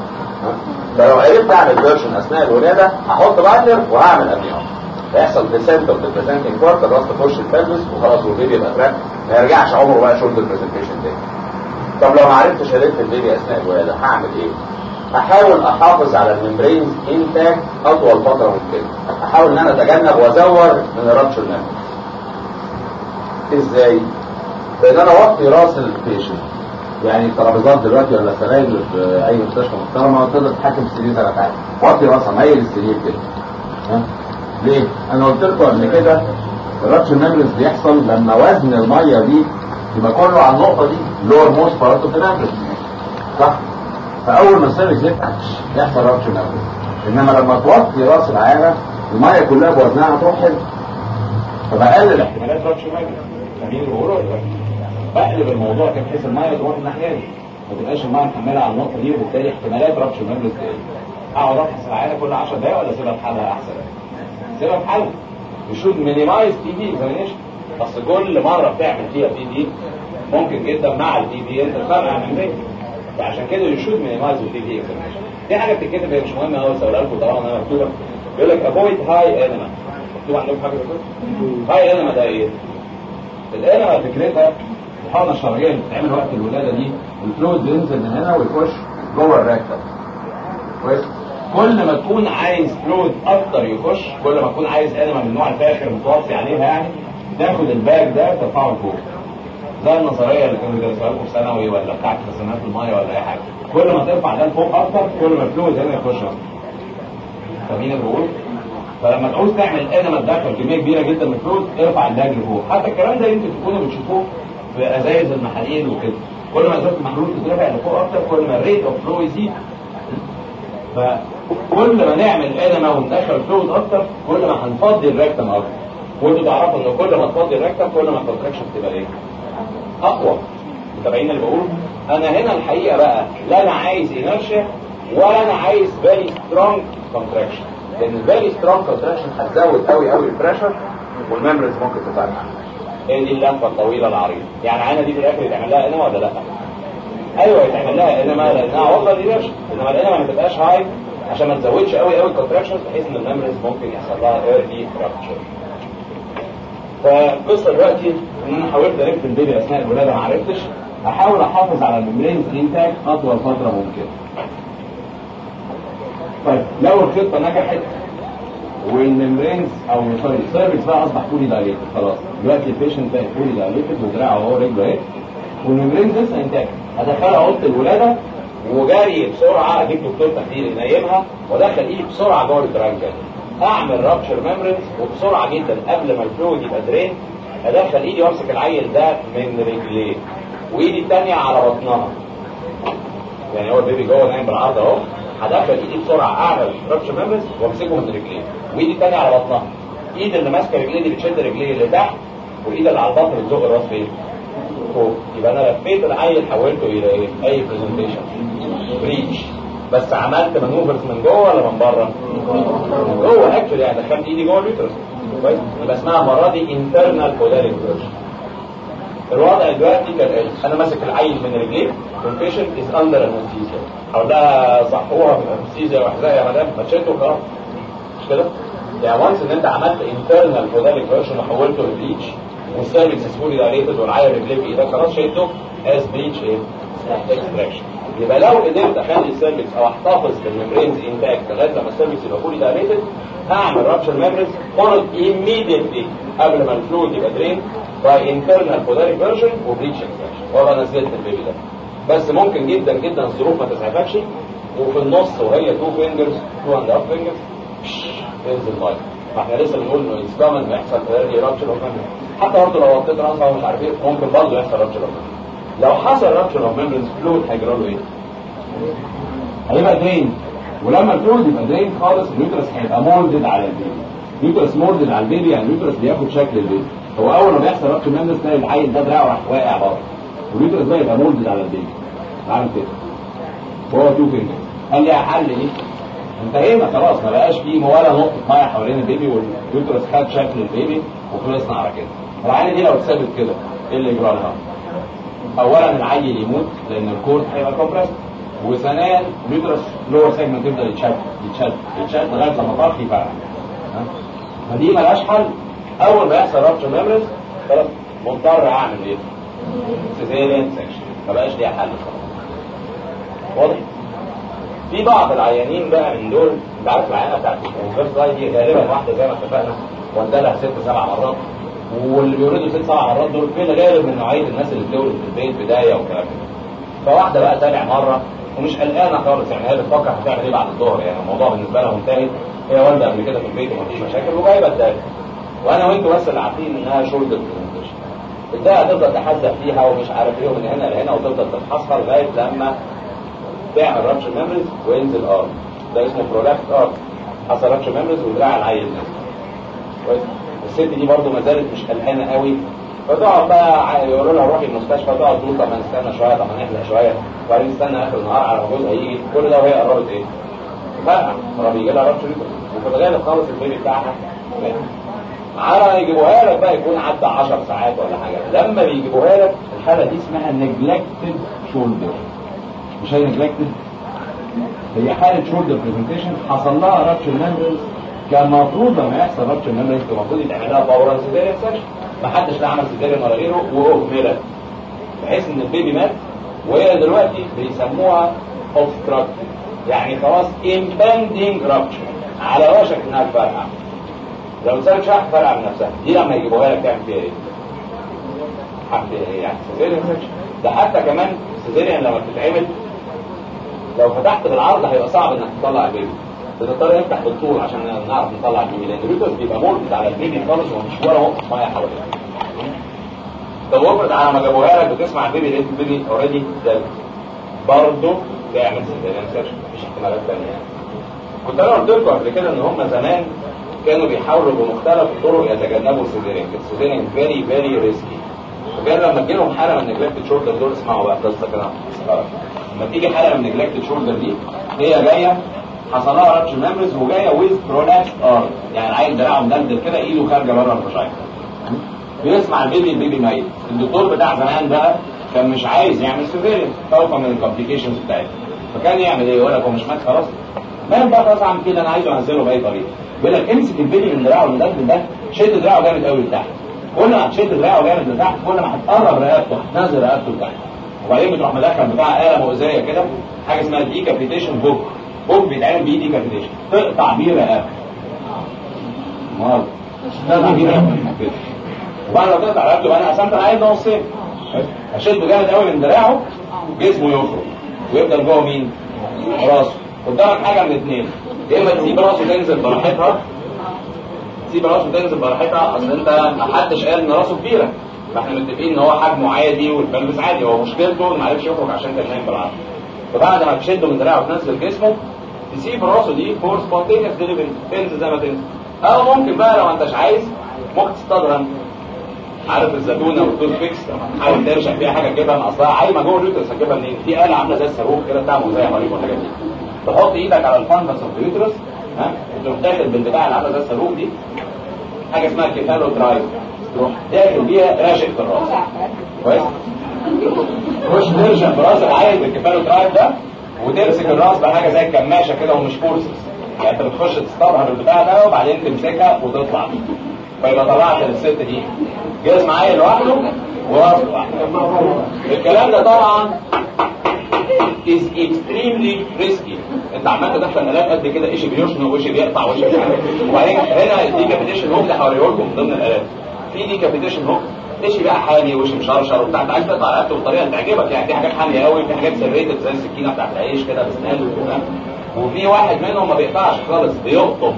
فلو عرفت اعمل فيرجن اثناء الولاده هحط بايندر وهعمل امنيوتومي هيحصل ديسنت اوف ذا بريزنتنج بارت الراس تخش البلبس وخلاص والبيبي يبقى تراك ما يرجعش عمره بقى شولدر برزنتيشن تاني طب لو ما عرفتش الف البيبي اثناء الولاده هعمل ايه؟ احاول احافظ على الممبرينز انتاك اطول فتره ممكنه احاول ان انا اتجنب وازور من الرابشر نمبر ازاي؟ بان انا اوطي راس البيشنت يعني الترابيزات دلوقتي ولا السراير اللي في اي مستشفى محترمه تقدر تتحكم في السرير زي ما تعالى وطي راسها ميل السرير كده ها؟ ليه؟ انا قلت لكم قبل كده الرابشر ميمبرز بيحصل لما وزن الميه دي يبقى كله على النقطه دي لور موست بارت اوف ذا صح؟ فاول ما السيرفيس يفتح يحصل رابشر ميمبرز انما لما توطي راس العيانه الميه كلها بوزنها هتروح هنا فبقلل احتمالات رابشر ميمبرز فاهمين اللي بقوله ولا بقلب الموضوع كده بحيث الميه تروح الناحيه دي ما تبقاش الميه محمله على النقطه دي وبالتالي احتمالات رابشر ميمبرز تقل اقعد افحص العيانه كل 10 دقايق ولا اسيبها في حالها احسن؟ سيبها في حالها يشود مينيمايز تي دي اكزامينيشن بس كل مره بتعمل فيها تي دي ممكن جدا مع التي دي انت تفرقع من دي فعشان كده يشود مينيمايز التي دي اكزامينيشن دي حاجه بتتكتب هي مش مهمه قوي بس اقولها لكم طبعا انا مكتوبه بيقول لك افويد هاي انما مكتوب عندكم حاجه كده هاي انما ده ايه؟ الانما فكرتها الحقنه الشرعيه اللي بتتعمل وقت الولاده دي الفلويد بينزل من هنا ويخش جوه الراكتة كويس كل ما تكون عايز فلويد اكتر يخش كل ما تكون عايز انما من النوع الفاخر متوصي عليها يعني تاخد الباك ده ترفعه لفوق زي النظريه اللي كانوا بيدرسوها لكم في ثانوي ولا بتاعت خزانات الميه ولا اي حاجه كل ما ترفع ده لفوق اكتر كل ما الفلويد هنا يخش اكتر فاهمين اللي بقول فلما تعوز تعمل انما تدخل كميه كبيره جدا من الفلويد ارفع الباك لفوق حتى الكلام ده انتوا تكونوا بتشوفوه في ازايز المحاليل وكده كل ما ازازه المحلول تترفع لفوق اكتر كل ما الريت اوف فلو يزيد فكل ما نعمل انما وندخل فلويد اكتر كل ما هنفضي الريكتم اكتر وانتوا تعرفوا ان كل ما تفضي الريكتم كل ما الكونتراكشن تبقى ايه؟ اقوى متابعين اللي بقوله؟ انا هنا الحقيقه بقى لا انا عايز انرشيا ولا انا عايز فيري سترونج كونتراكشن لان الفيري سترونج كونتراكشن هتزود قوي قوي البريشر والممبرز ممكن تفرقع هي دي اللفه الطويله العريضه يعني عينه دي في الاخر يتعمل لها انما ولا لا؟ ايوه يتعمل لها انما لانها والله دي رش انما الانما ما تبقاش هاي عشان ما تزودش قوي قوي الكونتراكشن بحيث ان الممبرز ممكن يحصل لها ايرلي فراكشر فالقصه دلوقتي ان انا حاولت الف البيبي اثناء الولاده ما عرفتش احاول احافظ على الممبرينز انتاج اطول فتره ممكنه طيب لو الخطه نجحت والممبرينز او سوري السيرفكس بقى اصبح فولي دايليتد خلاص دلوقتي البيشنت بقى فولي دايليتد ودراعه هو رجله اهي والممبرينز لسه انتاج ادخلها اوضه الولاده وجري بسرعه اجيب دكتور تخدير ينيمها وادخل ايدي بسرعه جوه الترانكل اعمل رابشر ميمبرينز وبسرعه جدا قبل ما الفلويد يبقى درين ادخل ايدي وامسك العيل ده من رجليه وايدي الثانيه على بطنها يعني هو البيبي جوه نايم بالعرض اهو هدخل ايدي بسرعه اعمل رابشر ميمبرينز وامسكه من رجليه وايدي الثانيه على بطنها ايد اللي ماسكه رجليه دي بتشد رجليه اللي تحت والايد اللي على البطن بتزق الراس فين فوق يبقى انا لفيت العيل حولته الى ايه اي برزنتيشن بريتش بس عملت مانوفرز من جوه ولا من بره من جوه اكشلي يعني دخلت ايدي جوه اليوترس كويس يبقى اسمها المره دي انترنال كوداليك فيرجن الوضع دلوقتي كالاتي انا ماسك العيل من رجليه والبيشنت از اندر انستيزيا او ده صحوها من انستيزيا واحزاء يا مدام ما تشدوا خلاص مش كده؟ يعني وانس ان انت عملت انترنال كوداليك فيرجن وحولته لبليتش والسيرفكس سفولي دايليتد والعيل رجليه بايدك خلاص شايفته از بليتش ايه؟ اكستراكشن يبقى لو قدرت اخلي السيرفكس او احتفظ بالممبرينز انتاكت لغايه لما السيرفكس يبقى فولي دايليتد هعمل رابشر ميمبرينز فولد immediately قبل ما الفلويد يبقى درين باي انترنال كوداليك فيرجن وبليتش اكستراكشن وابقى نزلت البيبي ده بس ممكن جدا جدا الظروف ما تسعفكش وفي النص وهي تو فينجرز تو اند اب فينجرز تنزل ميه فاحنا لسه بنقول انه اتس كومن يحصل ايرلي رابشر اوف ميمبرينز حتى برضه لو وطيت راسها ومش عارف ايه ممكن برضه يحصل رابشر اوف ميمبرينز لو حصل رابشر اوف ميمبرينز فلويد هيجرى له ايه؟ هيبقى درين ولما الفلويد يبقى درين خالص اليوترس هيبقى مولدد على البيبي اليوترس موردد على البيبي يعني اليوترس بياخد شكل البيبي هو اول ما بيحصل ربط المندس تلاقي العيل ده دراعه راح واقع بره واليوترس ده يبقى موردد على البيبي عامل كده هو تو فينجرز قال لي حل ايه؟ انتهينا خلاص ما بقاش فيه ولا نقطه ميه حوالين البيبي واليوترس خد شكل البيبي وخلصنا على كده العينه دي لو اتثبت كده ايه اللي يجرى لها؟ اولا العيل يموت لان الكورد هيبقى كومبريس وثانيا اليوترس لور سيجمنت يفضل يتشد يتشد يتشد لغايه لما طرف يفرقع فدي ملهاش حل اول ما يحصل رابتشر ميموريز خلاص مضطر اعمل ايه؟ سيزيريان سكشن ما بقاش ليها حل خلاص واضح؟ في بعض العيانين بقى من دول انت عارف العيانه بتاعت الفيرست دي غالبا واحده زي ما اتفقنا وندلها ست سبع مرات واللي بيولدوا ست سبع مرات دول في الغالب من نوعيه الناس اللي بتولد في البيت بدايه وكلام فواحده بقى تابع مره ومش قلقانه خالص يعني هي بتفكر هتعمل ايه بعد الظهر يعني الموضوع بالنسبه لها منتهي هي والده قبل كده في البيت ومفيش مشاكل وجايبه الدايه وانا وانتوا بس اللي عارفين انها شولدر برزنتيشن الدايه هتفضل تحزق فيها ومش عارف ايه ومن هنا لهنا وتفضل تفحصها لغايه لما تعمل رابشر ميموريز وينزل ارم ده اسمه برولابس ارم حصل رابشر ميموريز ودراع العيل نزل كويس الست دي برضه ما زالت مش قلقانه قوي فتقعد بقى يقولوا لها روحي المستشفى تقعد تقول طب ما نستنى شويه طب ما نحلق شويه وبعدين نستنى اخر النهار على ما جوزها يجي كل ده وهي قربت ايه؟ فرقع قرب يجي لها رابشر وفي الغالب خالص البيبي بتاعها مات على يجيبوها لك بقى يكون عدى 10 ساعات ولا حاجه لما بيجيبوها لك الحاله دي اسمها نجلكتد شولدر مش هي نجلكتد هي حاله شولدر برزنتيشن حصل لها رابشر ميمبرز كان المفروض لما يحصل رابشر ميمبرز كان المفروض يتعمل لها فورا سيزيريان سكشن ما حدش لا عمل سيزيريان ولا غيره واهملت بحيث ان البيبي مات وهي دلوقتي بيسموها اوبستراكت يعني خلاص امباندنج رابشر على وشك انها تفرقع لو سالك شرح فرقع من نفسها دي لما يجيبوها لك تعمل فيها ايه؟ حق يعني سيزيريان سكشن ده حتى كمان السيزيريان لما بتتعمل لو فتحت بالعرض هيبقى صعب انك تطلع البيبي بنضطر نفتح بالطول عشان نعرف نطلع البيبي لان الريتوس بيبقى مولد على البيبي خالص ومش ولا نقطه ميه حواليه طب افرض على ما جابوها لك بتسمع البيبي لقيت البيبي اوريدي ده برضه تعمل سيزيريان سكشن مفيش احتمالات ثانيه يعني كنت انا قلت لكم قبل كده ان هم زمان كانوا بيحاولوا بمختلف الطرق يتجنبوا السيزيريان السيزيريان فيري فيري ريسكي وكان لما تجيلهم حاله من نجلكت شولدر دول اسمعوا بقى قصه كده لما تيجي حاله من نجلكت شولدر دي هي جايه حصل لها رابش ميموريز وجايه ويز برولابس ار يعني العيل دراعه مدلدل كده ايده خارجه بره الفشاية بيسمع البيبي البيبي ميت الدكتور بتاع زمان بقى كان مش عايز يعمل سيزيريان خوفا من الكومبليكيشنز بتاعتها فكان يعمل ايه يقول لك هو مش مات خلاص ما بقى خلاص اعمل كده انا عايزه انزله باي طريقه بيقول لك امسك البيبي من دراعه المدلدل ده شد دراعه جامد قوي لتحت كل ما هتشد دراعه جامد لتحت كل ما هتقرب رقبته هتنزل رقبته لتحت وبعدين بتروح مدخل بتاع آلة مؤذية كده حاجة اسمها ديكابيتيشن بوك بوك بيتعمل بيه ديكابيتيشن تقطع بيه رقبته مرض تقطع بيه رقبته كده وبعد ما تقطع رقبته انا قسمت العيل ده نصين اشده جامد قوي من دراعه جسمه يفرق ويفضل جوه مين؟ راسه قدامك حاجة من اثنين يا اما تسيب راسه تنزل براحتها تسيب راسه تنزل براحتها اصل انت ما حدش قال ان راسه كبيره فاحنا متفقين ان هو حجمه عادي والبلبس عادي هو مشكلته ما عرفش يخرج عشان كان نايم بالعرض فبعد ما تشده من دراعه وتنزل جسمه تسيب راسه دي فور سبونتينيوس ديليفري تنزل زي ما تنزل او ممكن بقى لو انتش عايز ممكن تصطادها عارف الزيتونه والتوث بيكس حاول ترشق فيها حاجه تجيبها من اصلها عايمه جوه اليوترس هتجيبها منين؟ في آلة عامله زي الصاروخ كده بتاع زي حواليك والحاجات دي تحط ايدك على الفانبس اوف اليوترس ها وتروح داخل بالبتاع اللي عامله زي الصاروخ دي حاجه اسمها كيفالو درايف تروح داخل بيها راشق في الراس كويس خش ترشق في راس العيل بالكيفالو درايف ده وتمسك الراس بحاجه زي الكماشه كده ومش فورسز يعني انت بتخش تصطادها بالبتاع ده وبعدين تمسكها وتطلع بيه فيبقى طلعت الست دي جسم عيل لوحده وراس لوحده الكلام ده طبعا is extremely risky انت عمال تدخل الات قد كده ايش بيشنق وايش بيقطع وايش مش عارف وبعدين هنا دي كابيتيشن هوك اللي هوريه لكم من ضمن الالات في دي كابيتيشن هوك ايش بقى حامي وايش مشرشر وبتاع انت عايز تقطع رقبته بطريقه اللي تعجبك يعني في حاجات حاميه قوي في حاجات سريتد زي السكينه بتاعت العيش كده بسنان وفي واحد منهم ما بيقطعش خالص بيقطم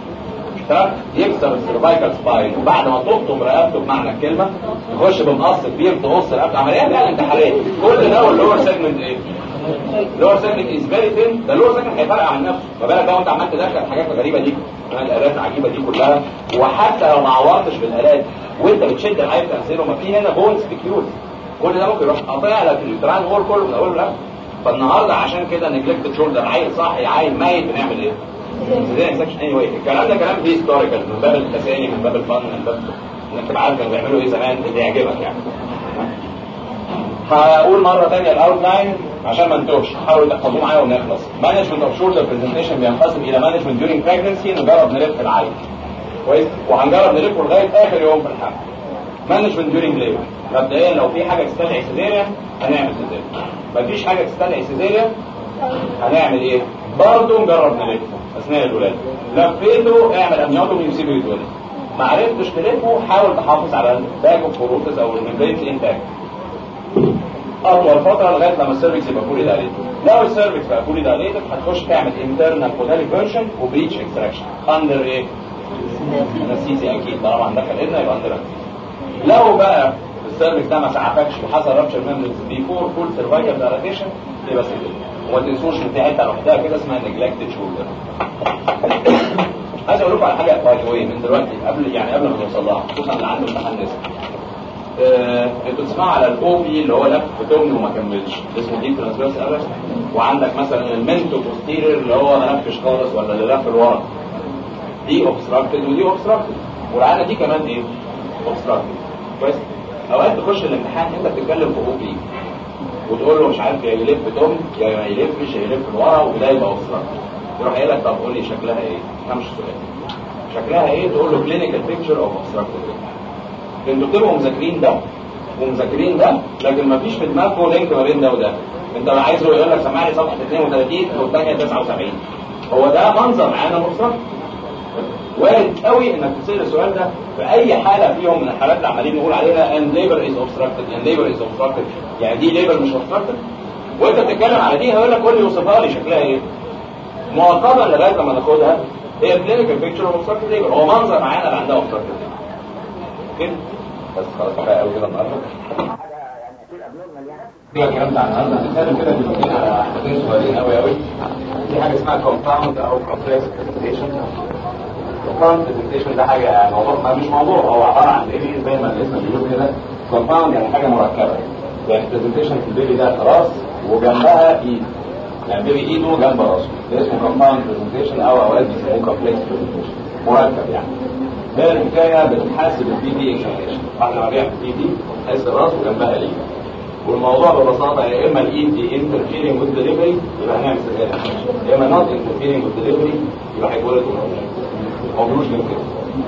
يكسر السيرفايكال سباين وبعد ما تقطم رقبته بمعنى الكلمه تخش بمقص كبير تقص رقبته عمليه فعلا انتحاريه كل ده واللور سيجمنت ايه؟ اللور سيرفكس از فيري ثين ده اللور سيرفكس هيفرق عن نفسه ما بالك بقى وانت عمال تدخل الحاجات الغريبه دي الالات العجيبه دي كلها وحتى لو ما عورتش بالالات وانت بتشد العيب تنزله ما في هنا بونز بكيوز كل ده ممكن يروح قاطع لك اليوتران وول كله من اوله لاخره فالنهارده عشان كده نجلكت شولدر عيل صاحي عيل ميت بنعمل ايه؟ زي سكشن اني واي الكلام ده كلام هيستوريكال من باب التساني من باب الفن من باب انك تبقى عارف كانوا بيعملوا ايه زمان اللي يعجبك يعني هقول مرة تانية الاوتلاين عشان ما نتوهش حاولوا تحفظوه معايا ونخلص مانجمنت اوف شولدر برزنتيشن بينقسم الى مانجمنت ديورنج بريجنسي نجرب نلف العين كويس وهنجرب نلفه لغايه اخر يوم في الحمل مانجمنت ديورنج ليبر مبدئيا لو في حاجه تستدعي سيزيريان هنعمل سيزيريان مفيش حاجه تستدعي سيزيريان هنعمل ايه؟ برضه نجرب نلفه اثناء الولاده لفيته اعمل امنيوتومي وسيبه يتولد ما عرفتش تلفه حاول تحافظ على الباك اوف فروتس او الممبرينز انتاكت اطول فتره لغايه لما السيرفكس يبقى فولي دايليتد لو السيرفكس بقى فولي دايليتد هتخش تعمل انترنال كوداليك فيرجن وبريتش اكستراكشن اندر ايه؟ انستيزيا اكيد طالما هندخل ايدنا يبقى اندر لو بقى السيرفكس ده ما سعفكش وحصل رابشر ميمبرز بيفور فول سيرفايكال دايليتيشن يبقى سيدل وما تنسوش ان في حته لوحدها كده اسمها نجلكتد شولدر عايز اقول لكم على حاجه باي واي من دلوقتي قبل يعني قبل ما نوصل لها خصوصا اللي عنده امتحان نسا انتوا تسمعوا على الاو بي اللي هو لف تمن وما كملش اسمه ديب ترانسفيرس ارس وعندك مثلا المنتو بوستيرير اللي هو ما لفش خالص ولا اللي لف لورا دي اوبستراكتد ودي اوبستراكتد والعاده دي كمان ايه؟ اوبستراكتد كويس اوقات تخش الامتحان انت بتتكلم في او بي وتقول له مش عارف يا يلف تمن يا ما يلفش يا يلف لورا وده يبقى اوبستراكتد يروح قايل لك طب قول لي شكلها ايه؟ ما مش السؤال شكلها ايه؟ تقول له كلينيكال بيكتشر اوف اوبستراكتد انتوا بتبقوا مذاكرين ده ومذاكرين ده لكن ما فيش في دماغكم لينك ما بين ده وده انت عايزه يقول لك سمعني صفحه 32 والثانيه 79 هو ده منظر معانا مصرف وارد قوي انك تسال السؤال ده في اي حاله فيهم من الحالات اللي عمالين نقول عليها ان ليبر از اوبستراكتد ان ليبر از اوبستراكتد يعني دي ليبر مش اوبستراكتد وانت بتتكلم على دي هيقول لك قول لي وصفها لي شكلها ايه مؤقتا لغايه لما ناخدها هي كلينيكال بيكتشر اوف اوبستراكتد ليبر هو منظر معانا اللي عندها اوبستراكتد كده بس خلاص كفايه قوي كده النهارده كده الكلام بتاع النهارده هنتكلم كده في على حاجتين صغيرين قوي قوي في حاجه اسمها كومباوند او كومبلكس برزنتيشن كومباوند برزنتيشن ده حاجه موضوع ما مش موضوع هو عباره عن بيبي زي ما الاسم بيقول كده كومباوند يعني حاجه مركبه يعني برزنتيشن في البيبي ده راس وجنبها ايد يعني بيبي ايده جنب راسه ده اسمه كومباوند برزنتيشن او اوقات بيسموه كومبلكس برزنتيشن مركب يعني هي الحكايه بتحاسب البي دي اكزامينشن واحنا لما بنعمل بي دي بتحس الراس وجنبها الايد والموضوع ببساطه يا اما الايد دي انترفيرنج وذ ديليفري يبقى هنعمل سيزيريان يا اما نوت انترفيرنج وذ ديليفري يبقى هيتولد ما قولوش غير كده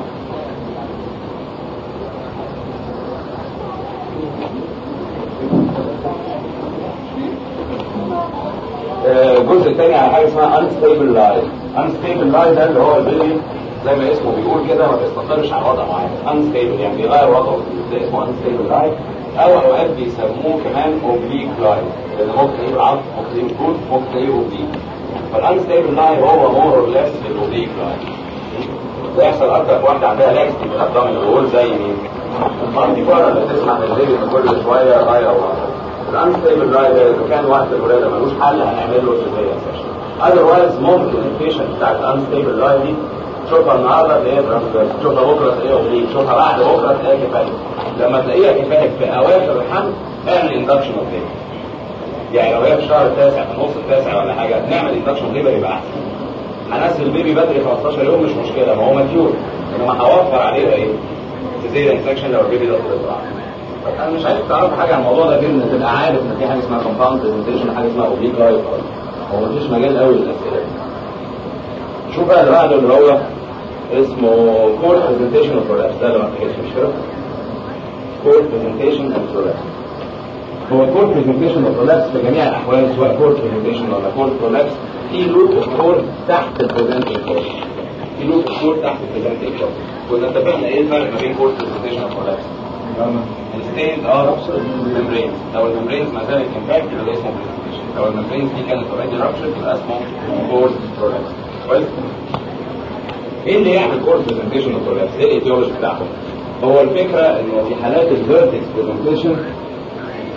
الجزء الثاني على حاجه اسمها unstable لايف unstable لايف ده اللي هو البيبي زي ما اسمه بيقول كده ما بيستقرش على وضع معين unstable يعني بيغير وضعه ده اسمه unstable لايف او اوقات بيسموه كمان oblique لايف لان ممكن يبقى عض ممكن يبقى كود ممكن يبقى oblique فالانستيبل لايف هو مور اور ليس الاوبليك لايف بيحصل اكتر في واحده عندها لاكس في الابدومين وول زي مين؟ دي بره اللي تسمع من البيبي كل شويه غير وضعه الانستيبل لايف اذا كان وقت الولاده ملوش حل هنعمل له سيزيريان سيشن اذروايز ممكن البيشنت بتاع الانستيبل لايف دي تشوفها النهارده تلاقيها ترانسفيرس تشوفها بكره تلاقيها اوبليك تشوفها بعد بكره تلاقيها كفايه لما تلاقيها كفايه في اواخر الحمل اعمل اندكشن اوف ليبر يعني لو هي في الشهر التاسع في النص التاسع ولا حاجه نعمل اندكشن اوف ليبر يبقى احسن هنزل البيبي بدري 15 يوم مش مشكله ما هو ماتيور انما هوفر عليها ايه؟ سيزيريان سكشن لو البيبي ده طلع انا مش عايز تعرف حاجه عن الموضوع ده غير ان تبقى عارف ان في حاجه اسمها كومباوند برزنتيشن وحاجه اسمها اوبليك لايف هو مفيش مجال قوي للاسئله دي شوف بقى اللي بعده اللي هو اسمه كور برزنتيشن اوف برولابس ده اللي ما تحكيش مش كده كور برزنتيشن اوف برولابس هو كور برزنتيشن اوف برولابس في جميع الاحوال سواء كور برزنتيشن ولا كور برولابس في لوب اوف كور تحت البرزنتيشن كور في لوب اوف كور تحت البرزنتيشن كور كنا اتفقنا ايه الفرق ما بين كور برزنتيشن اوف برولابس الستيج ار ممبرين لو الممبرينز ما زالت امباكت يبقى اسمه برزنتيشن لو الممبرينز دي كانت اوريدي رابشر يبقى اسمه كورس برولابس كويس ايه اللي يعمل كورس برزنتيشن وبرولابس ايه الايديولوجي بتاعهم هو الفكره انه في حالات الفيرتكس برزنتيشن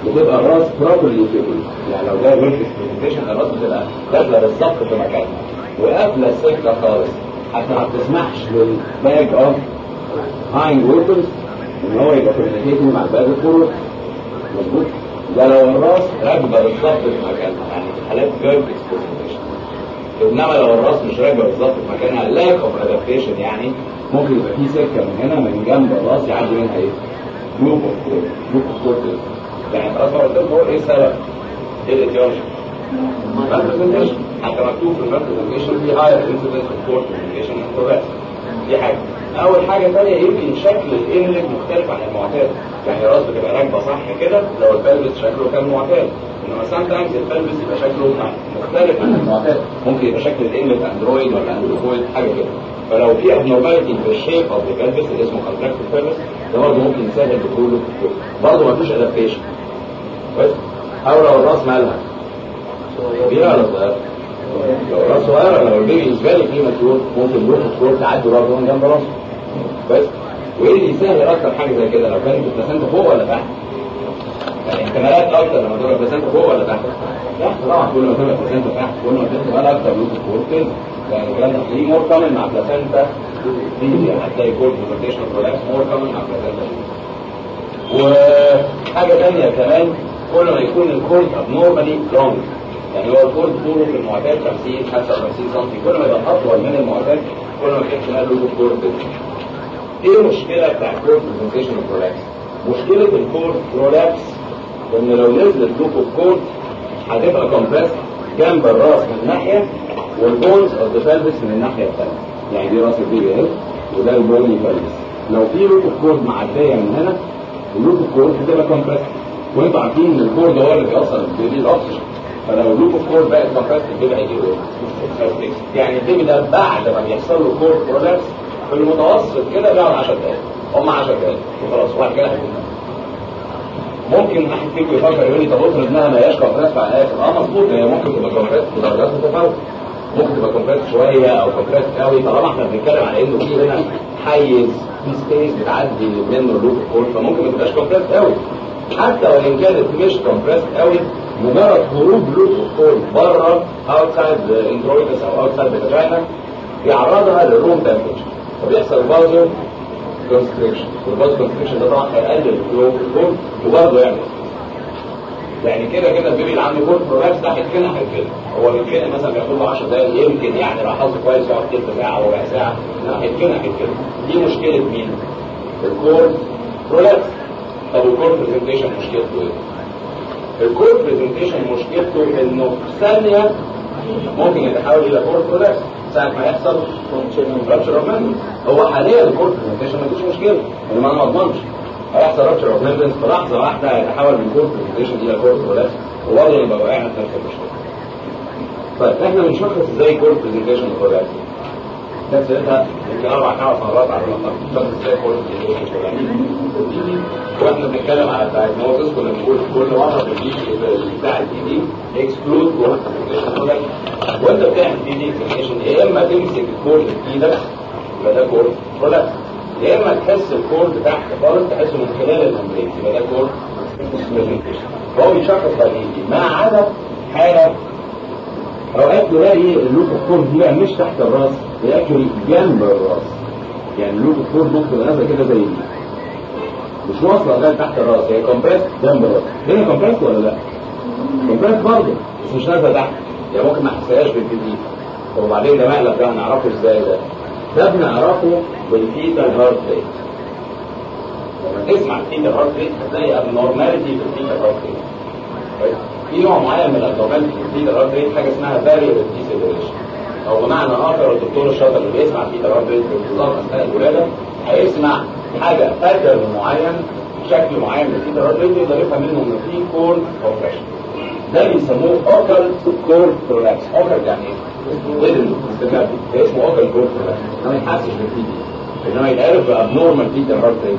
بتبقى الراس بروبرلي فيبل يعني لو ده ورك برزنتيشن الراس بتبقى داخله بالظبط في مكانها وقافله السكه خالص حتى ما بتسمحش للباج اوف هايند ووترز ان هو يبقى كوميونيكيتنج مع الباج فورورد مظبوط ده لو الراس راكبه بالظبط في مكانها يعني في حالات فيرك برزنتيشن انما لو الراس مش راكبه بالظبط في مكانها لاك اوف ادابتيشن يعني ممكن يبقى في سكه من هنا من جنب الراس يعدي منها ايه؟ لوب اوف كورد لوب اوف كورد يعني خلاص ما قلت لكم هو ايه السبب؟ ايه الاتيولوجي؟ البرزنتيشن حتى مكتوب في البرزنتيشن في هاير انسيدنس اوف كورد برزنتيشن دي حاجه اول حاجه ثانيه يمكن شكل الانلت مختلف عن المعتاد يعني الراس بتبقى راكبه صح كده لو البلبس شكله كان معتاد انما سام تايمز البلبس يبقى شكله مختلف عن المعتاد ممكن يبقى شكل الانلت اندرويد ولا اندرويد حاجه كده فلو في ابنورماليتي في الشيب اوف ذا بلبس اللي اسمه كونتراكتد بلبس ده برضه ممكن يسهل دخوله في الكود برضه ما فيش ادابتيشن بس او لو الراس مالها كبيره ولا صغيره؟ لو الراس صغيره لو البيبي از فيري بريماتور ممكن يروح الكور تعدي برضه من جنب راسه بس وايه اللي يسهل اكتر حاجه زي كده لو كانت البلاسنتا فوق ولا تحت؟ يعني احتمالات اكتر لما تبقى البلاسنتا فوق ولا تحت؟ تحت طبعا كل ما تبقى البلاسنتا تحت كل ما تبقى احتمال اكتر لوك الكور كده يعني الكلام ده هتلاقيه مور كومن مع بلاسنتا دي هتلاقي كور برزنتيشن برولابس مور كومن مع بلاسنتا وحاجه ثانيه كمان كل ما يكون الكورد ابنورمالي لونج يعني هو الكورد طوله في المعتاد 50 55 سم كل ما يبقى اطول من المعتاد كل ما كان شمال له الكورد ايه المشكله بتاع الكورد برزنتيشن برولابس مشكله الكورد برولابس ان لو نزلت لوب الكورد هتبقى كومبريس جنب الراس من ناحيه والبونز اوف ذا بلبس من الناحيه الثانيه يعني دي راس البيبي اهي وده البوني بلبس لو في لوب الكورد معديه من هنا اللوب الكورد هتبقى كومبريس وانتوا عارفين ان الكورد هو اللي بيوصل البيبي الاكسجين فلو اللوب الكورد بقت كومبريس البيبي هيجيله ايه؟ يعني البيبي ده بعد ما بيحصل له كورد برولابس في المتوسط كده بيقعد 10 دقايق هم 10 دقايق وخلاص وبعد كده هيكون ممكن واحد فيكم يفكر يقول لي طب افرض انها ما هياش كومبريس على الاخر اه مظبوط هي ممكن تبقى كومبريس بدرجات متفاوته ممكن تبقى كومبريس شويه او كومبريس قوي طالما احنا بنتكلم على انه في هنا حيز في سبيس بتعدي منه اللوب الكورد فممكن ما تبقاش كومبريس قوي حتى وان كانت مش كومبريس قوي مجرد خروج لوب الكورد بره اوتسايد انترويدس او اوتسايد فاجينا يعرضها للروم تمبريتشر فبيحصل بازو كونستريكشن والبازو كونستريكشن ده طبعا هيقلل الفلو في الكورد وبرضه يعمل يعني كده كده البيبي اللي عنده كورد برولابس ده هيتكلم هيتكلم هو يمكن مثلا بياخد له 10 دقايق يمكن يعني لو حظه كويس يقعد تلت ساعه او ربع ساعه لا هيتكلم هيتكلم دي مشكله مين؟ الكورد برولابس طب الكورد برزنتيشن مشكلته ايه؟ الكورد برزنتيشن مشكلته انه في ثانيه ممكن يتحول الى كورد برولابس ساعة ما يحصل رابشر اوف ميمبرز هو حاليا الكورد برزنتيشن ما فيش مشكله انما انا ما اضمنش هيحصل رابشر اوف ميمبرز في لحظه واحده هيتحول من كورد برزنتيشن الى كورد برولابس وبرضه يبقى واقعنا في نفس المشكله طيب احنا بنشخص ازاي كورد برزنتيشن برولابس ده ساعتها يمكن اربع خمس مرات على الرقم بنشخص ازاي كورد برزنتيشن برولابس واحنا بنتكلم على الدايجنوستس كنا بنقول كل مره بنجيب بتاع الدي دي اكسكلود كورد برزنتيشن برولابس وانت بتعمل دي دي اكزامينشن يا اما تمسك الكورد بايدك يبقى ده كورد برولابس يا اما تحس الكورد تحت خالص تحسه من خلال الممبرين يبقى ده كورد برزنتيشن هو بيشخص طريقي ما عدا حاله اوقات تلاقي اللوك الكورد دي بقى مش تحت الراس هي اكشولي جنب الراس يعني اللوك الكورد ممكن تبقى نازله كده زي دي مش واصله لغايه تحت الراس هي كومبريس جنب الراس هنا كومبريس ولا لا؟ كومبريس برضه بس مش نازله تحت يعني ممكن ما احسهاش بالجديد طب وبعدين ده مقلب ده هنعرفه ازاي ده؟ ده بنعرفه بالفيتال هارت ريت لما تسمع الفيتال هارت ريت هتلاقي ابنورماليتي في الفيتال هارت ريت في نوع معين من الابنورماليتي في الفيتال هارت ريت حاجه اسمها فاريبل ديسيلريشن او بمعنى اخر الدكتور الشاطر اللي بيسمع الفيتال هارت ريت بانتظام اثناء الولاده هيسمع حاجه باترن معين شكل معين من الفيتال هارت ريت يقدر يفهم منه ان في كورن اوبريشن ده بيسموه اوكل كورد برولابس اوكل يعني ايه؟ ودن استمر ده اسمه اوكل كورد برولابس ما يحسش بالفي دي انما يتعرف بابنورمال فيتال هارت ريت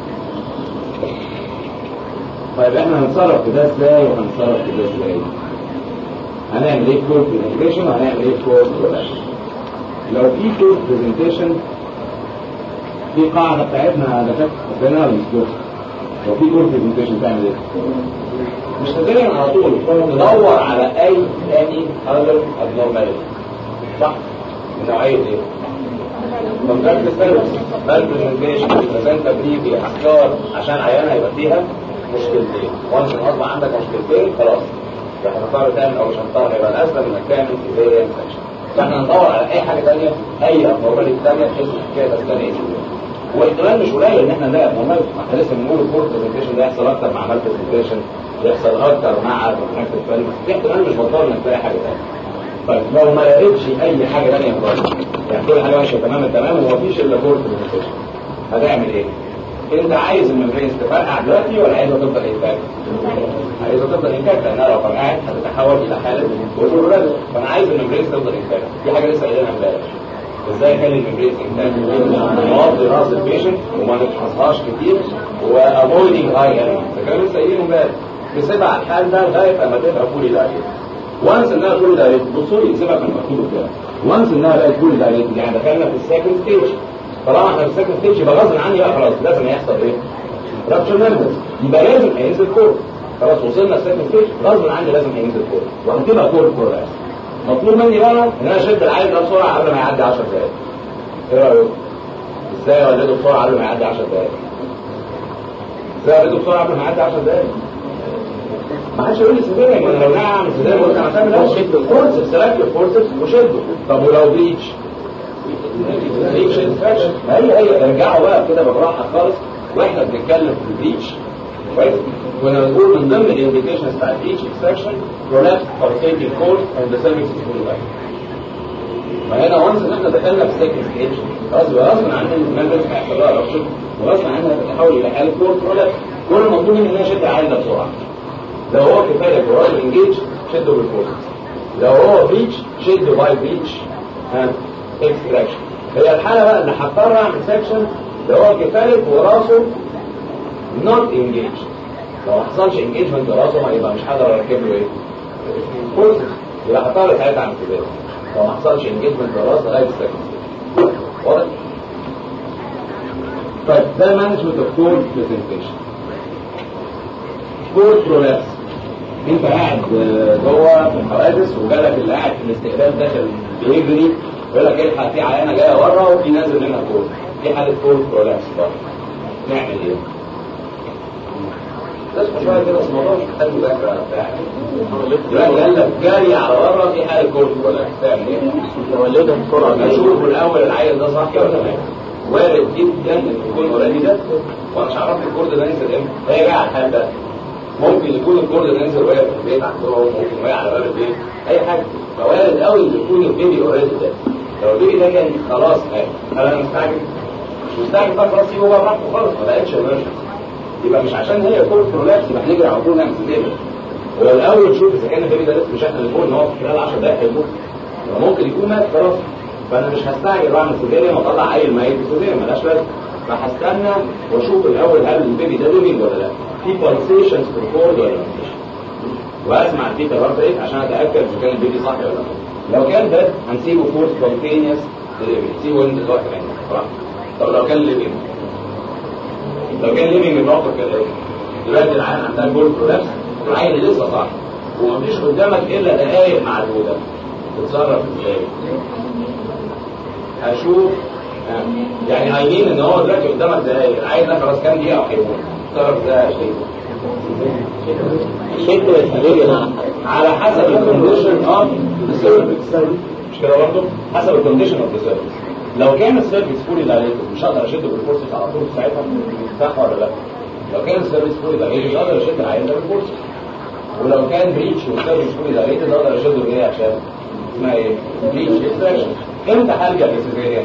طيب احنا هنتصرف في ده ازاي وهنتصرف في ده ازاي؟ هنعمل ايه كورد برزنتيشن وهنعمل ايه كورد برولابس لو في كورد برزنتيشن في قاعده بتاعتنا دكاتره ربنا ولا مش لو في كورد برزنتيشن تعمل ايه؟ مش سيزيريان على طول تدور على اي ثاني اذر abnormality صح؟ من نوعيه ايه؟ كونتراكت سيرفيس مالبرزنتيشن بريزنتا بريفي افكار عشان عيانه يبقى فيها مشكلتين وانس ان اصبح عندك مشكلتين خلاص راح تختار تعمل او مش هتختار يبقى الاسلم انك تعمل سيزيريان سكشن فاحنا ندور على اي حاجه ثانيه اي ابنورماليتي ثانيه بحيث الحكايه تستنى واحتمال مش قليل ان احنا نلاقي ابنورماليتي ما احنا لسه بنقول الكورس برزنتيشن ده يحصل اكتر مع مال برزنتيشن يحصل اكتر مع الكونتراكت فاليوم في احتمال مش بطال انك تلاقي حاجه ثانيه طيب لو ما لقيتش اي حاجه ثانيه خالص يعني كل حاجه ماشيه تمام التمام ومفيش الا كورس برزنتيشن هتعمل ايه؟ انت عايز الممبرينز تفرقع دلوقتي ولا عايزها تفضل انتاج؟ عايزها تفضل انتاج لانها لو فرقعت هتتحول الى حاله وجود فانا عايز الممبرينز تفضل انتاج في حاجه لسه قايلينها امبارح ازاي اخلي الممبرينز انتاج؟ نوضي راس البيشنت وما نفحصهاش كتير وافويدنج هاي ده كان لسه قايلينه امبارح تسيبها على الحال ده لغايه اما تبقى فولي دايركت وانس انها فولي دايركت بصوا لي سيبك من المكتوب كده وانس انها بقت فولي دايركت يعني دخلنا في السكند ستيج طالما احنا في السكند ستيج يبقى غصب عني بقى خلاص لازم يحصل ايه؟ رابشر ميمبرز يبقى لازم هينزل كور خلاص وصلنا السكند ستيج غصب عني لازم هينزل كور وهتبقى كور كوراس مطلوب مني بقى ان انا اشد العيل ده بسرعه قبل ما يعدي 10 دقائق ايه رايك؟ ازاي اولده بسرعه قبل ما يعدي 10 دقائق؟ ازاي اولده بسرعه قبل ما يعدي 10 دقائق؟ ما حدش يقول لي سيزيريان ما انا لو نعم سيزيريان قلت انا هعمل ايه؟ فورسز سلكتيف فورسز وشده طب ولو بليتش بريتش انفكشن هي هي ارجعوا بقى كده بالراحه خالص واحنا بنتكلم في البريتش كويس كنا بنقول من ضمن الانديكيشنز بتاع البريتش انفكشن برولابس او سيتي كورس اند ذا سيرفيس فول فهنا وانس ان احنا دخلنا في سيكند ستيج خلاص يبقى غصب عن الممبرز هيحصل لها رابشن وغصب عنها هتتحول الى حاله كورس برولابس كل المطلوب مني ان انا اشد العيل ده بسرعه لو هو كفايه برولابس انجيج شده بالفورس لو هو بريتش شده باي بريتش ها اكستراكشن هي الحالة بقى اللي هضطر اعمل سكشن اللي هو كفاية وراسه نوت انجيج لو ما حصلش انجيجمنت لراسه يبقى مش هقدر اركب له ايه؟ فورسز يبقى هضطر ساعتها اعمل كده لو ما حصلش انجيجمنت لراسه لغايه السكشن واضح؟ طيب ده مانجمنت اوف كول برزنتيشن كول برولابس انت قاعد جوه في الحوادث وجالك اللي قاعد في الاستقبال داخل بيجري يقول لك الحق في عيانه جايه بره وفي نازل منها كول في حاله كول برولابس بره نعمل ايه؟ اسمع شويه كده بس الموضوع مش محتاج مذاكره بتاع دلوقتي قال لك جاري على بره في حاله كول برولابس تعمل ايه؟ تولدها بسرعه اشوف الاول العيل ده صح ولا لا وارد جدا ان يكون اوريدي ده وانا مش عارف الكورد ده ينزل امتى هي جايه على الحال ده ممكن يكون الكورد ده ينزل وهي في البيت عندهم ممكن وهي على باب البيت اي حاجه فوارد قوي ان يكون البيبي اوريدي ده لو البيبي ده كان خلاص مات هل انا مستعجل؟ مش مستعجل بقى خلاص سيبه بقى براحته خالص ما بقتش ايمرجنسي يبقى مش عشان هي كل برولابس يبقى هنجري على طول نعمل سيزيريان هو الاول تشوف اذا كان البيبي ده لسه مش احنا اللي بنقول ان هو في خلال 10 دقائق هيموت ممكن يكون مات خلاص فانا مش هستعجل واعمل سيزيريان واطلع عيل ميت سيزيريان ملهاش لازمه فهستنى واشوف الاول هل البيبي ده ليفنج ولا لا في بالسيشنز في الكورد ولا مفيش واسمع البيتا هارت ريت عشان اتاكد اذا كان البيبي صح ولا لا لو كان ده هنسيبه فور سبونتينيوس سيبه انت دلوقتي كمان طب لو كان ليفنج لو كان ليفنج الموقف كده دلوقتي العيان عندها جول برولابس والعيل لسه صح ومفيش قدامك الا دقايق معدوده تتصرف ازاي؟ هشوف يعني قايلين ان هو دلوقتي قدامك دقايق العيل ده خلاص كام دقيقه وهيموت تتصرف ازاي يا شيخ؟ شكل السيزيريان على حسب الكونديشن اوف السيرفكس مش كده برضه؟ حسب الكونديشن اوف السيرفكس لو كان السيرفكس فولي دايليتد مش هقدر اشده بالفورسز على طول ساعتها صح ولا لا؟ لو كان السيرفكس فولي دايليتد مش هقدر اشد العيان ده بالفورسز ولو كان بريتش والسيرفكس فولي دايليتد اقدر اشده بايه عشان اسمها ايه؟ بريتش اكستراكشن امتى هلجا للسيزيريان؟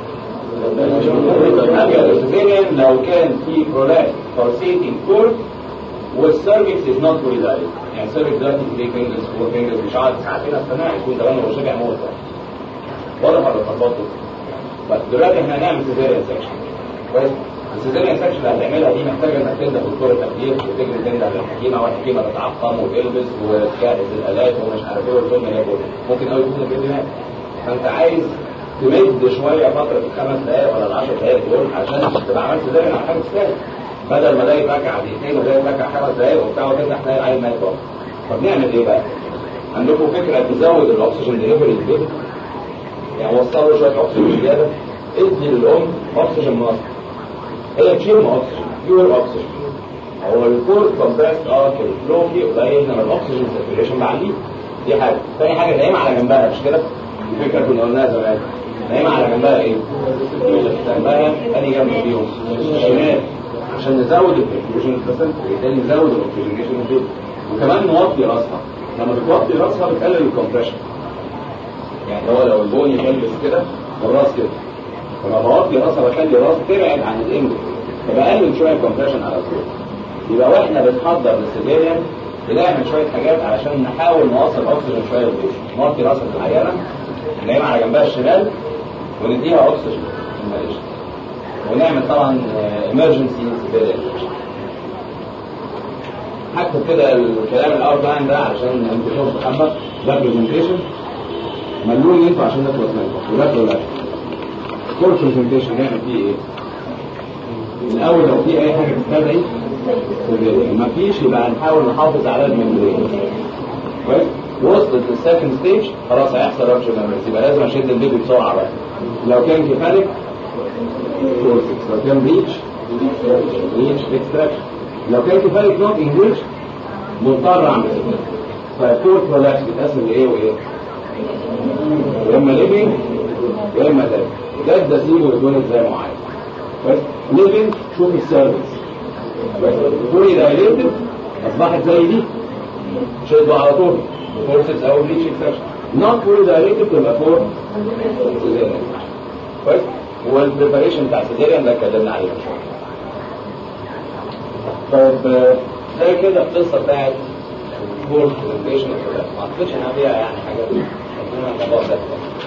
هلجا للسيزيريان لو كان في برولابس pulsating كورد والسيرفكس از نوت فولي دايليتد يعني السيرفكس دلوقتي 3 فينجرز 4 فينجرز مش هقعد ساعتين استناه يكون ده انا وشجع موت واضح ولا اتلخبطتوا؟ بس دلوقتي احنا هنعمل سيزيريان سكشن كويس السيزيريان سكشن اللي هتعملها دي محتاجه انك تنده دكتور التخدير وتجري تنده للحكيمه والحكيمه تتعقم وتلبس وتجهز الالات ومش عارف ايه والفيلم ياكل ممكن قوي يكون الفيلم هناك فانت عايز تمد شويه فتره الخمس دقائق ولا العشر دقائق دول عشان تبقى عملت سيزيريان على حاجه تستاهل بدل ما ده يتركع دقيقتين وده يتركع خمس دقايق وبتاع وتفتح تلاقي العيل مات بره طب نعمل ايه بقى؟ عندكم فكره تزود الاكسجين دليفري للبيبي يعني وصلوا شويه اكسجين زياده ادي للام اكسجين مصر هي تشيل اكسجين بيور اكسجين هو الكور كومبريست اه في الفلو فيه قليل انما الاكسجين ساتوريشن بعليه دي حاجه ثاني حاجه نايمه على جنبها مش كده؟ دي فكره كنا قلناها زمان نايمه على جنبها ايه؟ جنبها انهي جنب فيهم؟ الشمال عشان نزود الفيوجن وبالتالي نزود الاكسجينيشن وكمان نوطي راسها لما بتوطي راسها بتقلل الكومبريشن يعني هو لو البوني يلبس كده والراس كده فلما بوطي راسها بخلي راسي تبعد عن الانجل فبقلل شويه الكومبريشن على الصوت يبقى واحنا بنحضر للسيزيريان بنعمل شويه حاجات علشان نحاول نوصل اكسجين شويه للجسم نوطي راس العيانه نايمه على جنبها الشمال ونديها اكسجين معلش ونعمل طبعا emergency سيزيريان هكتب كده الكلام الاوتلاين ده علشان انتوا تشوفوا حبه ده برزنتيشن ملوني انتوا عشان نخلص منكم ولا ولا كل برزنتيشن نعمل فيه ايه؟ الاول لو في اي حاجه تستدعي ما فيش يبقى هنحاول نحافظ على الممبرين كويس وصلت للسكند ستيج خلاص هيحصل رابشر ممبرين يبقى لازم اشد البيبي بسرعه بقى لو كان كيفاليك فورسكس لو كان ريتش ريتش اكستراكشن لو كان كيفاليك نوت انجلش مضطر اعمل فالكور برولابس بيتقسم لايه وايه؟ يا اما ليفنج يا اما داك داك ده سيبه يتولد زي ما هو عايز بس ليفنج شوف السيرفيس فولي دايليتد اصبحت زي دي شدوا على طول فورسز او ريتش اكستراكشن نوت فولي دايليتد تبقى فور كويس والبريباريشن بتاع السيزيريان ده اتكلمنا عليه من شويه طيب زي كده القصه بتاعت الكور برزنتيشن ما اعتقدش انها فيها يعني حاجه الموضوع ده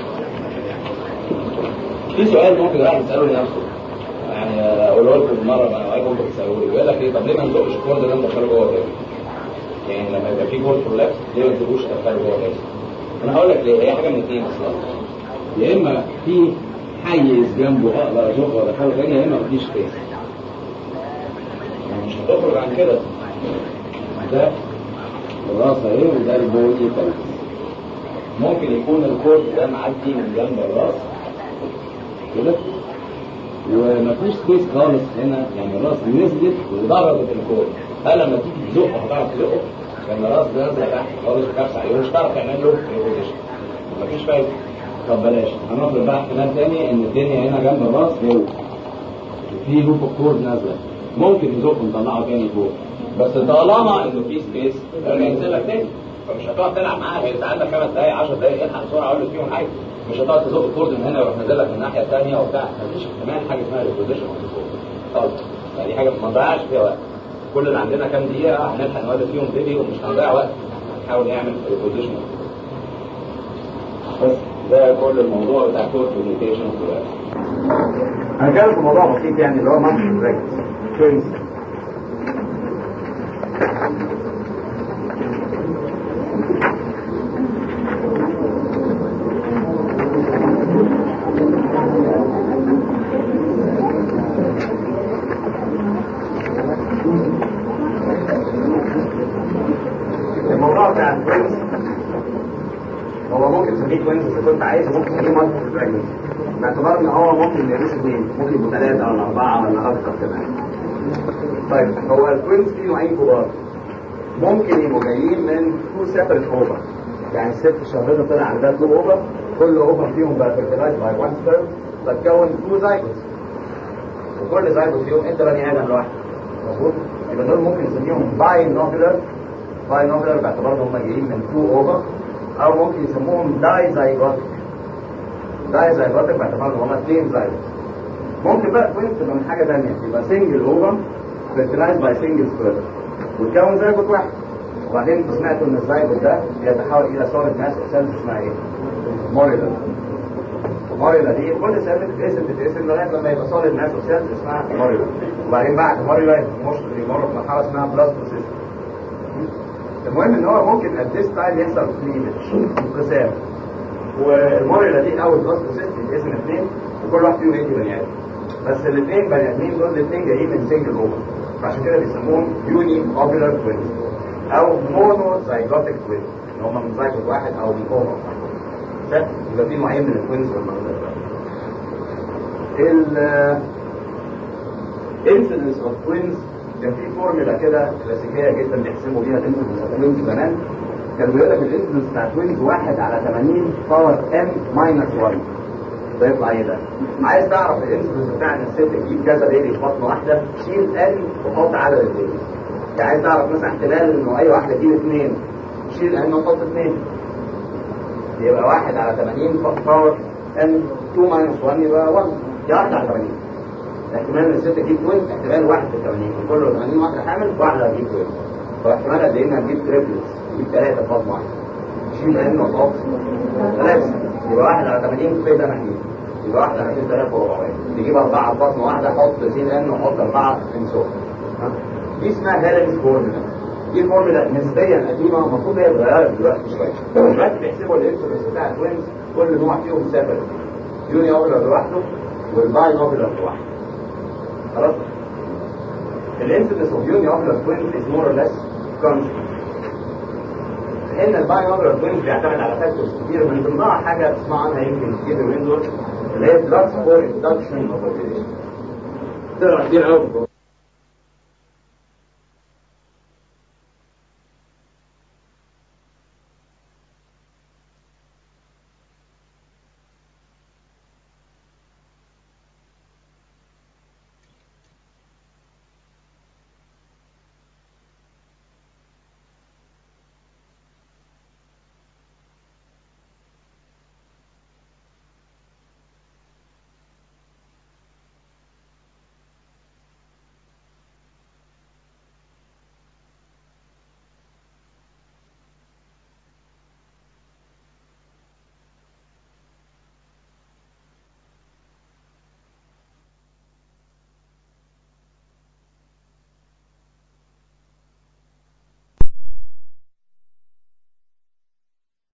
في سؤال ممكن الواحد يساله لنفسه يعني اقوله لكم مره ما اوعدكم انتوا تسالوه لي يقول لك ايه طب ليه ما نزقش الكورد ده ندخله جوه تاني؟ يعني لما يبقى في كورد برولابس ليه ما نزقوش ندخله جوه تاني؟ انا هقول لك ليه هي حاجه من اثنين اصلا يا اما في حيز جنبه اقدر ازقه وادخله تاني يا اما مفيش سبيس يعني مش هتخرج عن كده ده الراس اهي وده البوني طيب ممكن يكون الكورد ده معدي من جنب الراس كده ومفيش سبيس خالص هنا يعني الراس نزلت وضربت الكورد هل لما تيجي تزقه هتعرف تزقه؟ لان الراس ده نازله تحت خالص وكبس عليه ومش هتعرف تعمل له ريبوزيشن مفيش فايده طب بلاش هنفرض بقى احتمال تاني ان الدنيا هنا جنب الراس هو في لوب الكورد نازله ممكن نزقه نطلعه تاني فوق بس طالما انه في سبيس يرجع ينزل لك تاني فمش هتقعد تلعب معاه هي عندك خمس دقايق 10 دقايق الحق بسرعه اقول لك فيهم حاجه مش هتقعد تزق الكورد من هنا ويروح نازل لك من الناحيه الثانيه وبتاع مفيش احتمال حاجه اسمها ريبوزيشن خالص يعني حاجه ما نضيعش فيها وقت كل اللي عندنا كام دقيقه هنلحق نولد فيهم بيبي ومش هنضيع وقت هنحاول نعمل ريبوزيشن بس ده كل الموضوع بتاع كورد كوميونيكيشن هنتكلم في موضوع بسيط يعني اللي هو مانش براكتس توينز الموضوع بتاع التوينز هو ممكن تسميه توينز اذا كنت عايز ممكن تسميه مالتي براجنسي باعتبار ان هو ممكن ما يبقوش اثنين ممكن يبقوا ثلاثه ولا اربعه ولا اكثر كمان طيب هو التوينز فيه نوعين كبار ممكن يبقوا جايين من تو سيبريت اوفر يعني الست شهرتها طلع عندها تو اوفر كل اوفر فيهم بقى فيرتلايز باي وان سبيرم فتكون تو زايجوتس وكل زايجوت فيهم انت بني ادم لوحدك مظبوط يبقى دول ممكن نسميهم باي نوبلر باي نوبلر باعتبار ان هم جايين من تو اوفر او ممكن يسموهم داي زايجوتك داي زايجوتك باعتبار ان هم اثنين زايجوت ممكن بقى توينز تبقى من حاجه ثانيه يبقى سنجل اوفر فيرتلايز باي سنجل سبيرم وتكون زيجوت واحد وبعدين انتوا سمعتوا ان الزيجوت ده بيتحول الى سوليد ماس سيلز اسمها ايه؟ موريلا موريلا دي كل سيل بتتقسم بتتقسم لغايه لما يبقى سوليد ماس سيلز اسمها موريلا وبعدين بعد موريلا مش يمر في مرحله اسمها بلاستوسيست المهم ان هو ممكن ات ذيس تايم يحصل كليفج انقسام والموريلا دي اول بلاستوسيست بيتقسم اثنين وكل واحد فيهم يدي بني ادم بس الاثنين بني ادمين دول الاثنين جايين من سنجل اوفر عشان كده بيسموهم يوني اوبيلر توينز او مونو زايجوتيك توينز ان هم من زايجوت واحد او من اوفر واحد يبقى في نوعين من التوينز والمرضى ال incidence of twins كان في فورمولا كده كلاسيكيه جدا بيحسبوا بيها الانسيدنس اوف توينز زمان كان بيقول لك الانسيدنس بتاع توينز 1 على 80 باور ام ماينس 1 ده يطلع ايه ده؟ عايز تعرف الانسيدنس بتاع ان الست تجيب كذا بيبي في بطن واحده شيل ان وحط عدد البيبي يعني عايز تعرف مثلا احتمال انه اي واحده تجيب اثنين شيل ان وحط اثنين يبقى 1 على 80 باور ان 2 ماينس 1 يبقى 1 دي 1 على 80 احتمال ان الست تجيب توين احتمال 1 في 80 من كل 80 واحده حامل واحده هتجيب توين فاحتمال قد ايه انها تجيب تريبلتس تجيب ثلاثه في بطن واحده شيل ان وحط ثلاثه يبقى 1 على 80 في ده محدود يبقى 1 على 3400 تجيب اربعه في بطن واحده حط سين ان وحط اربعه من سوق دي اسمها هيلمز فورمولا دي فورمولا نسبيا قديمه المفروض هي اتغيرت دلوقتي شويه دلوقتي بيحسبوا الانسولين بتاع التوينز كل نوع فيهم سيبريت يوني اوبلر لوحده والباي اوبلر لوحده خلاص الانسيدنس اوف يوني اوبلر توينز از مور اور ليس كونستنت ان الباي اوبلر توينز بيعتمد على فاكتورز كتير من ضمنها حاجه تسمع عنها يمكن كتير اليومين دول اللي هي دراجز فور اندكشن اوف تقرا كتير قوي